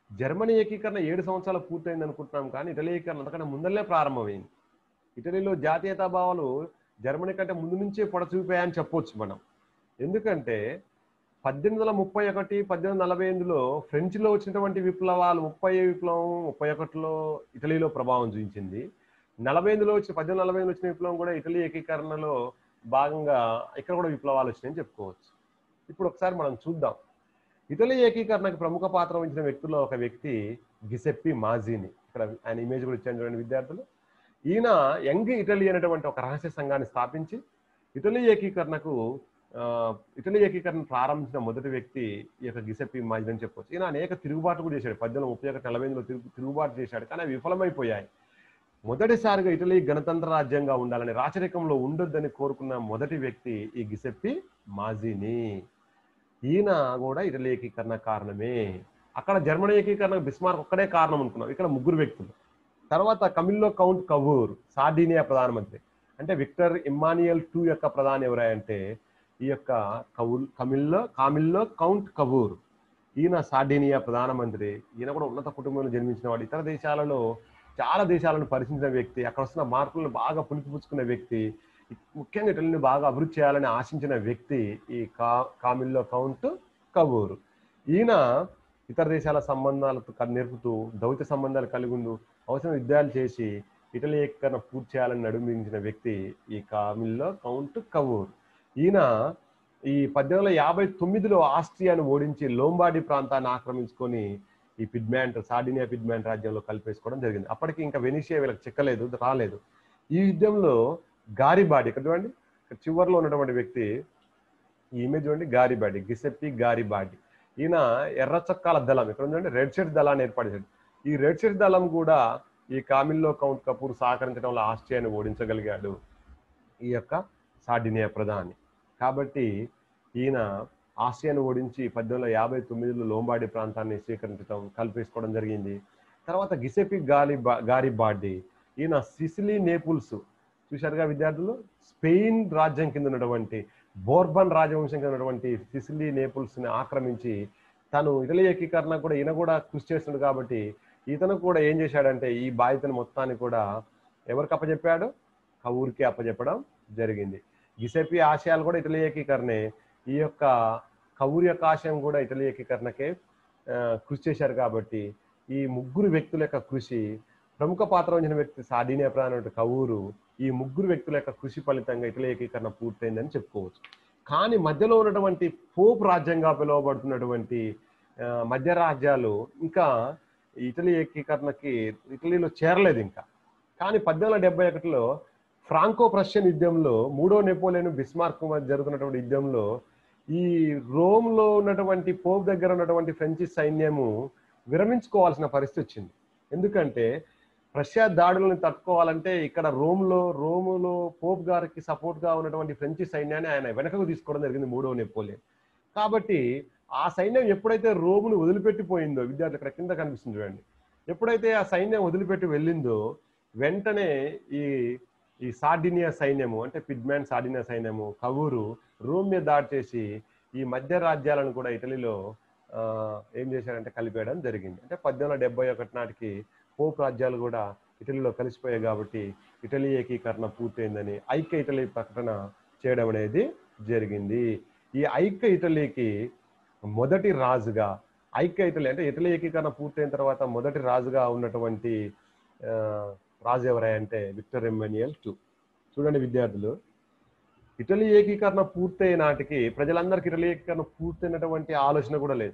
జర్మనీ ఏకీకరణ ఏడు సంవత్సరాలు పూర్తయింది అనుకుంటున్నాం కానీ ఇటలీ ఏకీకరణ అంతకంటే ముందరనే ప్రారంభమైంది ఇటలీలో జాతీయతా భావాలు జర్మనీ కంటే ముందు నుంచే పొడచూపాయని చెప్పొచ్చు మనం ఎందుకంటే పద్దెనిమిది వందల ముప్పై ఒకటి పద్దెనిమిది వందల నలభై ఎనిమిదిలో ఫ్రెంచ్లో వచ్చినటువంటి విప్లవాలు ముప్పై విప్లవం ముప్పై ఒకటిలో ఇటలీలో ప్రభావం చూపించింది నలభై ఎనిమిదిలో వచ్చిన పద్దెనిమిది నలభై ఎనిమిదిలో వచ్చిన విప్లవం కూడా ఇటలీ ఏకీకరణలో భాగంగా ఇక్కడ కూడా విప్లవాలు వచ్చినాయని చెప్పుకోవచ్చు ఇప్పుడు ఒకసారి మనం చూద్దాం ఇటలీ ఏకీకరణకు ప్రముఖ పాత్ర వహించిన వ్యక్తుల్లో ఒక వ్యక్తి గిసెప్పి మాజీని ఇక్కడ ఆయన ఇమేజ్ కూడా ఇచ్చాను చూడండి విద్యార్థులు ఈయన యంగ్ ఇటలీ అనేటువంటి ఒక రహస్య సంఘాన్ని స్థాపించి ఇటలీ ఏకీకరణకు ఆ, ఇటలీ ఏకీకరణ ప్రారంభించిన మొదటి వ్యక్తి ఈ యొక్క గిసెప్పి మాజీ అని చెప్పొచ్చు ఈయన అనేక తిరుగుబాట్లు కూడా చేశాడు పద్దెనిమిది ముప్పై ఒకటి నలభై ఎనిమిదిలో తిరుగు తిరుగుబాటు చేశాడు కానీ అవి విఫలమైపోయాయి మొదటిసారిగా ఇటలీ గణతంత్ర రాజ్యంగా ఉండాలని రాచరికంలో ఉండొద్దని కోరుకున్న మొదటి వ్యక్తి ఈ గిసెప్పి మాజీని ఈయన కూడా ఇటలీ ఏకీకరణ కారణమే అక్కడ జర్మనీ ఏకీకరణ బిస్మార్క్ ఒక్కడే కారణం అనుకున్నాం ఇక్కడ ముగ్గురు వ్యక్తులు తర్వాత కమిల్లో కౌంట్ కవూర్ సార్డినియా ప్రధానమంత్రి అంటే విక్టర్ ఇమ్మానియల్ టూ యొక్క ప్రధాని ఎవరంటే ఈ యొక్క కవుల్ కమిల్లో కామిల్లో కౌంట్ కవూర్ ఈయన సార్డినియా ప్రధానమంత్రి ఈయన కూడా ఉన్నత కుటుంబంలో జన్మించిన వాడు ఇతర దేశాలలో చాలా దేశాలను పరిశీలించిన వ్యక్తి అక్కడ వస్తున్న మార్పులను బాగా పుణికిపుచ్చుకున్న వ్యక్తి ముఖ్యంగా ఇటలీని బాగా అభివృద్ధి చేయాలని ఆశించిన వ్యక్తి ఈ కా కామిల్లో కౌంట్ కబూర్ ఈయన ఇతర దేశాల సంబంధాలతో క- నేర్పుతూ దౌత్య సంబంధాలు కలిగి ఉండు అవసరం యుద్ధాలు చేసి ఇటలీ ఏకీకరణ పూర్తి చేయాలని నడుమించిన వ్యక్తి ఈ కామిల్లో కౌంట్ కవూర్ ఈయన ఈ పద్దెనిమిది వందల యాభై తొమ్మిదిలో ఆస్ట్రియాను ఓడించి లోంబాడి ప్రాంతాన్ని ఆక్రమించుకొని ఈ పిడ్మాంట్ సార్డినియా పిడ్మాంట్ రాజ్యంలో కలిపేసుకోవడం జరిగింది అప్పటికి ఇంకా వెనిషియా వీళ్ళకి చిక్కలేదు రాలేదు ఈ యుద్ధంలో గారిబాడి ఇక్కడ చూడండి ఇక్కడ చివరిలో ఉన్నటువంటి వ్యక్తి ఈ ఇమేజ్ చూడండి గారిబాడి గిసెప్పి గారిబాడి ఈయన ఎర్ర చొక్కాల దళం ఇక్కడ చూడండి రెడ్ షర్ట్ దళాన్ని ఏర్పరిచాడు ఈ రెడ్ షర్ట్ దళం కూడా ఈ కామిల్లో కౌంట్ కపూర్ సహకరించడంలో ఆస్ట్రియాని ఓడించగలిగాడు ఈ యొక్క సార్డినియా ప్రధాని కాబట్టి ఈయన ఆస్ట్రియాను ఓడించి పద్దెనిమిది వందల యాభై తొమ్మిదిలో లోంబాడి ప్రాంతాన్ని స్వీకరించడం కల్పేసుకోవడం జరిగింది తర్వాత గిసెపి గాలి గారిబాడి ఈయన సిసిలీ నేపుల్స్ చూశారుగా విద్యార్థులు స్పెయిన్ రాజ్యం కింద ఉన్నటువంటి బోర్బన్ రాజవంశం కింద ఉన్నటువంటి సిసిలీ నేపుల్స్ ని ఆక్రమించి తను ఇటలీ ఏకీకరణ కూడా ఈయన కూడా కృషి చేస్తున్నాడు కాబట్టి ఇతను కూడా ఏం చేశాడంటే ఈ బాధ్యతను మొత్తాన్ని కూడా ఎవరికి అప్పచెప్పాడు కవురికి అప్పచెప్పడం జరిగింది గిసెపి ఆశయాలు కూడా ఇటలీ ఏకీకరణే ఈ యొక్క కవురి యొక్క ఆశయం కూడా ఇటలీ ఏకీకరణకే ఆ, కృషి చేశారు కాబట్టి ఈ ముగ్గురు వ్యక్తుల యొక్క కృషి ప్రముఖ పాత్ర వహించిన వ్యక్తి సాడినియా ప్రధాన కవురు ఈ ముగ్గురు వ్యక్తుల యొక్క కృషి ఫలితంగా ఇటలీ ఏకీకరణ పూర్తయిందని చెప్పుకోవచ్చు కానీ మధ్యలో ఉన్నటువంటి పోప్ రాజ్యంగా పిలువబడుతున్నటువంటి ఆ, మధ్య రాజ్యాలు ఇంకా ఇటలీ ఏకీకరణకి ఇటలీలో చేరలేదు ఇంకా కానీ పద్దెనిమిది వందల డెబ్బై ఒకటిలో ఫ్రాంకో ప్రష్యన్ యుద్ధంలో మూడో నెపోలియన్ బిస్మార్క్ మధ్య జరుగుతున్నటువంటి యుద్ధంలో ఈ రోమ్లో ఉన్నటువంటి పోప్ దగ్గర ఉన్నటువంటి ఫ్రెంచి సైన్యము విరమించుకోవాల్సిన పరిస్థితి వచ్చింది ఎందుకంటే రష్యా దాడులను తట్టుకోవాలంటే ఇక్కడ రోమ్లో రోములో పోప్ గారికి సపోర్ట్ గా ఉన్నటువంటి ఫ్రెంచి సైన్యాన్ని ఆయన వెనకకు తీసుకోవడం జరిగింది మూడవ నెపోలియన్ కాబట్టి ఆ సైన్యం ఎప్పుడైతే రోమును వదిలిపెట్టిపోయిందో విద్యార్థులు ఇక్కడ కింద కనిపిస్తుంది చూడండి ఎప్పుడైతే ఆ సైన్యం వదిలిపెట్టి వెళ్ళిందో వెంటనే ఈ ఈ సార్డినియా సైన్యము అంటే పిడ్మాన్ సార్డినియా సైన్యము కవూరు రోమ్ మీద దాడి చేసి ఈ మధ్య రాజ్యాలను కూడా ఇటలీలో ఆ, ఏం చేశారంటే కలిపేయడం జరిగింది అంటే పద్దెనిమిది వందల డెబ్బై ఒకటి నాటికి పోప్ రాజ్యాలు కూడా ఇటలీలో కలిసిపోయాయి కాబట్టి ఇటలీ ఏకీకరణ పూర్తయిందని ఐక్య ఇటలీ ప్రకటన చేయడం అనేది జరిగింది ఈ ఐక్య ఇటలీకి మొదటి రాజుగా ఐక్య ఇటలీ అంటే ఇటలీ ఏకీకరణ పూర్తయిన తర్వాత మొదటి రాజుగా ఉన్నటువంటి ఆ, రాజు ఎవరంటే విక్టర్ ఎమ్మాన్యుయల్ టూ చూడండి విద్యార్థులు ఇటలీ ఏకీకరణ పూర్తయ్యే నాటికి ప్రజలందరికీ ఇటలీ ఏకీకరణ పూర్తయినటువంటి ఆలోచన కూడా లేదు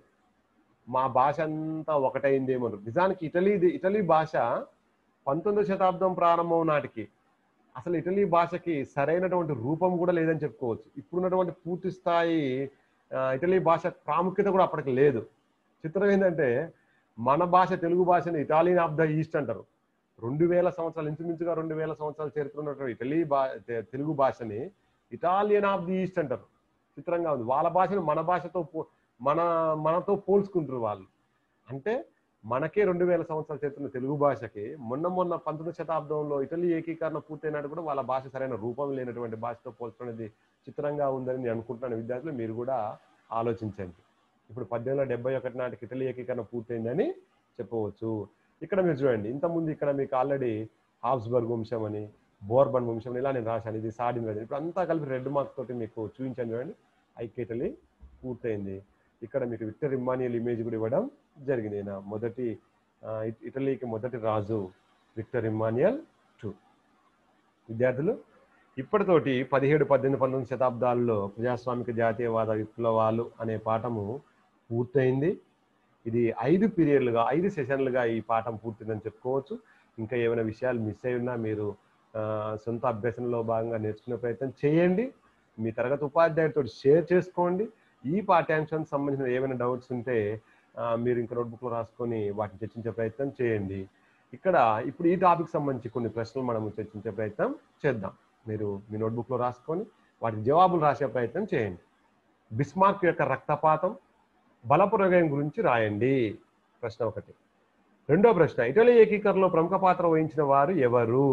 మా భాష అంతా ఒకటైందేమో నిజానికి ఇటలీ ఇటలీ భాష పంతొమ్మిదవ శతాబ్దం ప్రారంభం నాటికి అసలు ఇటలీ భాషకి సరైనటువంటి రూపం కూడా లేదని చెప్పుకోవచ్చు ఇప్పుడున్నటువంటి పూర్తి స్థాయి ఆ, ఇటలీ భాష ప్రాముఖ్యత కూడా అప్పటికి లేదు చిత్రం ఏంటంటే మన భాష తెలుగు భాషని ఇటాలియన్ ఆఫ్ ద ఈస్ట్ అంటారు రెండు వేల సంవత్సరాలు ఇంచుమించుగా రెండు వేల సంవత్సరాలు చరిత్ర ఉన్నటువంటి ఇటలీ భా తె- తెలుగు భాషని ఇటాలియన్ ఆఫ్ ది ఈస్ట్ అంటారు చిత్రంగా ఉంది వాళ్ళ భాషను మన భాషతో పో- మన మనతో పోల్చుకుంటారు వాళ్ళు అంటే మనకే రెండు వేల సంవత్సరాలు చరిత్ర తెలుగు భాషకి మొన్న మొన్న పంతొమ్మిది శతాబ్దంలో ఇటలీ ఏకీకరణ పూర్తయినాడు కూడా వాళ్ళ భాష సరైన రూపం లేనటువంటి భాషతో పోల్చడం అనేది చిత్రంగా ఉందని నేను అనుకుంటున్నాను విద్యార్థులు మీరు కూడా ఆలోచించండి ఇప్పుడు పద్దెనిమిది వందల డెబ్బై ఒకటి నాటికి ఇటలీ ఏకీకరణ పూర్తయిందని చెప్పవచ్చు ఇక్కడ మీరు చూడండి ఇంతకుముందు ఇక్కడ మీకు ఆల్రెడీ హాబ్స్బర్గ్ వంశం అని బోర్బన్ వంశం అని ఇలా నేను రాశాను ఇది సాడిన్ రాజు ఇప్పుడు అంతా కలిపి రెడ్ మార్క్ తోటి మీకు చూపించాను చూడండి ఐకేటలీ పూర్తయింది ఇక్కడ మీకు విక్టర్ ఇమ్మానియల్ ఇమేజ్ కూడా ఇవ్వడం జరిగింది ఈయన మొదటి ఆ, ఇట- ఇటలీకి మొదటి రాజు విక్టర్ ఇమ్మానియల్ టూ విద్యార్థులు ఇప్పటితోటి పదిహేడు పద్దెనిమిది పంతొమ్మిది శతాబ్దాల్లో ప్రజాస్వామిక జాతీయవాద విప్లవాలు అనే పాఠము పూర్తయింది ఇది ఐదు పీరియడ్లుగా ఐదు సెషన్లుగా ఈ పాఠం పూర్తిందని చెప్పుకోవచ్చు ఇంకా ఏమైనా విషయాలు మిస్ అయి ఉన్నా మీరు ఆ, సొంత అభ్యసనలో భాగంగా నేర్చుకునే ప్రయత్నం చేయండి మీ తరగతి ఉపాధ్యాయుడితో షేర్ చేసుకోండి ఈ పాఠ్యాంశానికి సంబంధించిన ఏమైనా డౌట్స్ ఉంటే ఆ, మీరు ఇంకా నోట్బుక్లో రాసుకొని వాటిని చర్చించే ప్రయత్నం చేయండి ఇక్కడ ఇప్పుడు ఈ టాపిక్ సంబంధించి కొన్ని ప్రశ్నలు మనము చర్చించే ప్రయత్నం చేద్దాం మీరు మీ నోట్బుక్లో రాసుకొని వాటికి జవాబులు రాసే ప్రయత్నం చేయండి బిస్మార్క్ యొక్క రక్తపాతం బలప్రయోగం గురించి రాయండి ప్రశ్న ఒకటి రెండో ప్రశ్న ఇటలీ ఏకీకరణలో ప్రముఖ పాత్ర వహించిన వారు ఎవరు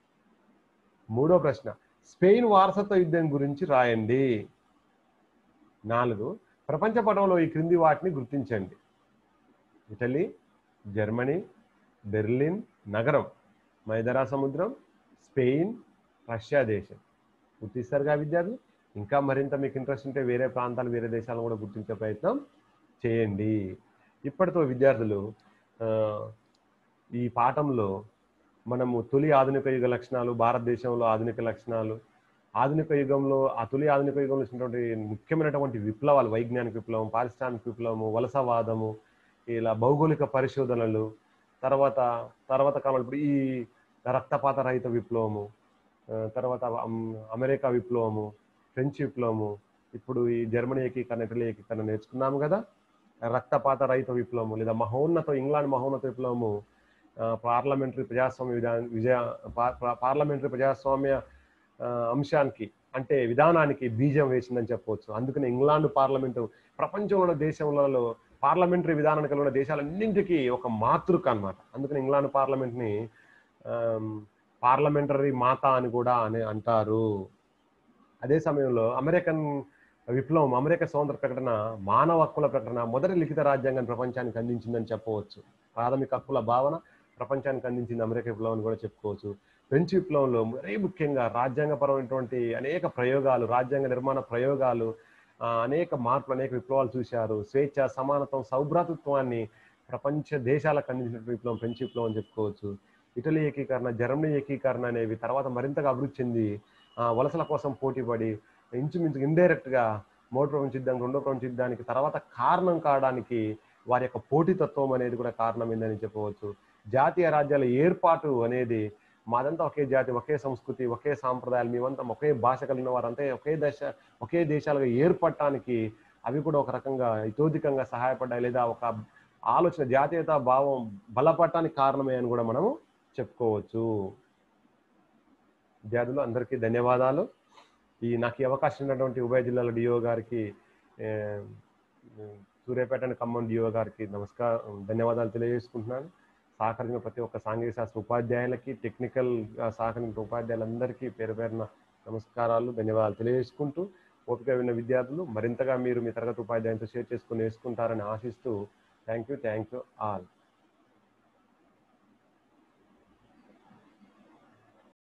మూడో ప్రశ్న స్పెయిన్ వారసత్వ యుద్ధం గురించి రాయండి నాలుగు ప్రపంచ పటంలో ఈ క్రింది వాటిని గుర్తించండి ఇటలీ జర్మనీ బెర్లిన్ నగరం మైదరా సముద్రం స్పెయిన్ రష్యా దేశం గుర్తిస్తారుగా విద్యార్థులు ఇంకా మరింత మీకు ఇంట్రెస్ట్ ఉంటే వేరే ప్రాంతాలు వేరే దేశాలను కూడా గుర్తించే ప్రయత్నం చేయండి ఇప్పటితో విద్యార్థులు ఆ, ఈ పాఠంలో మనము తొలి ఆధునిక యుగ లక్షణాలు భారతదేశంలో ఆధునిక లక్షణాలు ఆధునిక యుగంలో ఆ తొలి ఆధునిక యుగంలో వచ్చినటువంటి ముఖ్యమైనటువంటి విప్లవాలు వైజ్ఞానిక విప్లవం పారిశ్రామిక విప్లవము వలసవాదము ఇలా భౌగోళిక పరిశోధనలు తర్వాత తర్వాత కాలంలో ఇప్పుడు ఈ రక్తపాత రహిత విప్లవము ఆ, తర్వాత అమ్- అమెరికా విప్లవము ఫ్రెంచ్ విప్లవము ఇప్పుడు ఈ జర్మనీ ఏకీకరణ ఇటలీ ఏకీకరణ నేర్చుకున్నాము కదా రక్తపాత రహిత విప్లవము లేదా మహోన్నత ఇంగ్లాండ్ మహోన్నత విప్లవము ఆ, పార్లమెంటరీ ప్రజాస్వామ్య విధాన విజయ పా- పా- పార్లమెంటరీ ప్రజాస్వామ్య ఆ, అంశానికి అంటే విధానానికి బీజం వేసిందని చెప్పవచ్చు అందుకని ఇంగ్లాండ్ పార్లమెంటు ప్రపంచంలో దేశంలో పార్లమెంటరీ విధానానికి ఉన్న దేశాలన్నింటికీ ఒక మాతృక అన్నమాట అందుకని ఇంగ్లాండ్ పార్లమెంట్ని పార్లమెంటరీ మాత అని కూడా అని అంటారు అదే సమయంలో అమెరికన్ విప్లవం అమెరికా స్వతంత్ర ప్రకటన మానవ హక్కుల ప్రకటన మొదటి లిఖిత రాజ్యాంగాన్ని ప్రపంచానికి అందించిందని చెప్పవచ్చు ప్రాథమిక హక్కుల భావన ప్రపంచానికి అందించింది అమెరికా విప్లవం అని కూడా చెప్పుకోవచ్చు ఫ్రెంచ్ విప్లవంలో మరీ ముఖ్యంగా రాజ్యాంగపరమైనటువంటి అనేక ప్రయోగాలు రాజ్యాంగ నిర్మాణ ప్రయోగాలు ఆ, అనేక మార్పులు అనేక విప్లవాలు చూశారు స్వేచ్ఛ సమానత్వం సౌభ్రాతృత్వాన్ని ప్రపంచ దేశాలకు అందించినటువంటి విప్లవం ఫ్రెంచ్ విప్లవం అని చెప్పుకోవచ్చు ఇటలీ ఏకీకరణ జర్మనీ ఏకీకరణ అనేవి తర్వాత మరింతగా అభివృద్ధి చెంది ఆ, వలసల కోసం పోటీపడి ఇంచుమించు ఇండైరెక్ట్ గా మూడో ప్రపంచ యుద్ధం రెండో ప్రపంచ యుద్ధానికి తర్వాత కారణం కావడానికి వారి యొక్క పోటీతత్వం అనేది కూడా కారణమైందని చెప్పవచ్చు జాతీయ రాజ్యాల ఏర్పాటు అనేది మాదంతా ఒకే జాతి ఒకే సంస్కృతి ఒకే సాంప్రదాయాలు మేమంతా ఒకే భాష కలిగిన వారంతా ఒకే దశ ఒకే దేశాలుగా ఏర్పడటానికి అవి కూడా ఒక రకంగా ఇతోధికంగా సహాయపడ్డాయి లేదా ఒక ఆలోచన జాతీయత భావం బలపడటానికి కారణమే అని కూడా మనము చెప్పుకోవచ్చు విద్యార్థులు అందరికీ ధన్యవాదాలు ఈ నాకు ఈ అవకాశం ఉన్నటువంటి ఉభయ జిల్లాల డిఓ గారికి ఏ, సూర్యాపేట అండ్ ఖమ్మం డిఓ గారికి నమస్కారం ధన్యవాదాలు తెలియజేసుకుంటున్నాను సహకరించిన ప్రతి ఒక్క సాంఘిక శాస్త్ర ఉపాధ్యాయులకి టెక్నికల్ సహకరించిన ఉపాధ్యాయులందరికీ పేరు పేరున నమస్కారాలు ధన్యవాదాలు తెలియజేసుకుంటూ ఓపిక విన్న విద్యార్థులు మరింతగా మీరు మీ తరగతి ఉపాధ్యాయులతో షేర్ చేసుకుని నేర్చుకుంటారని ఆశిస్తూ thank you thank you all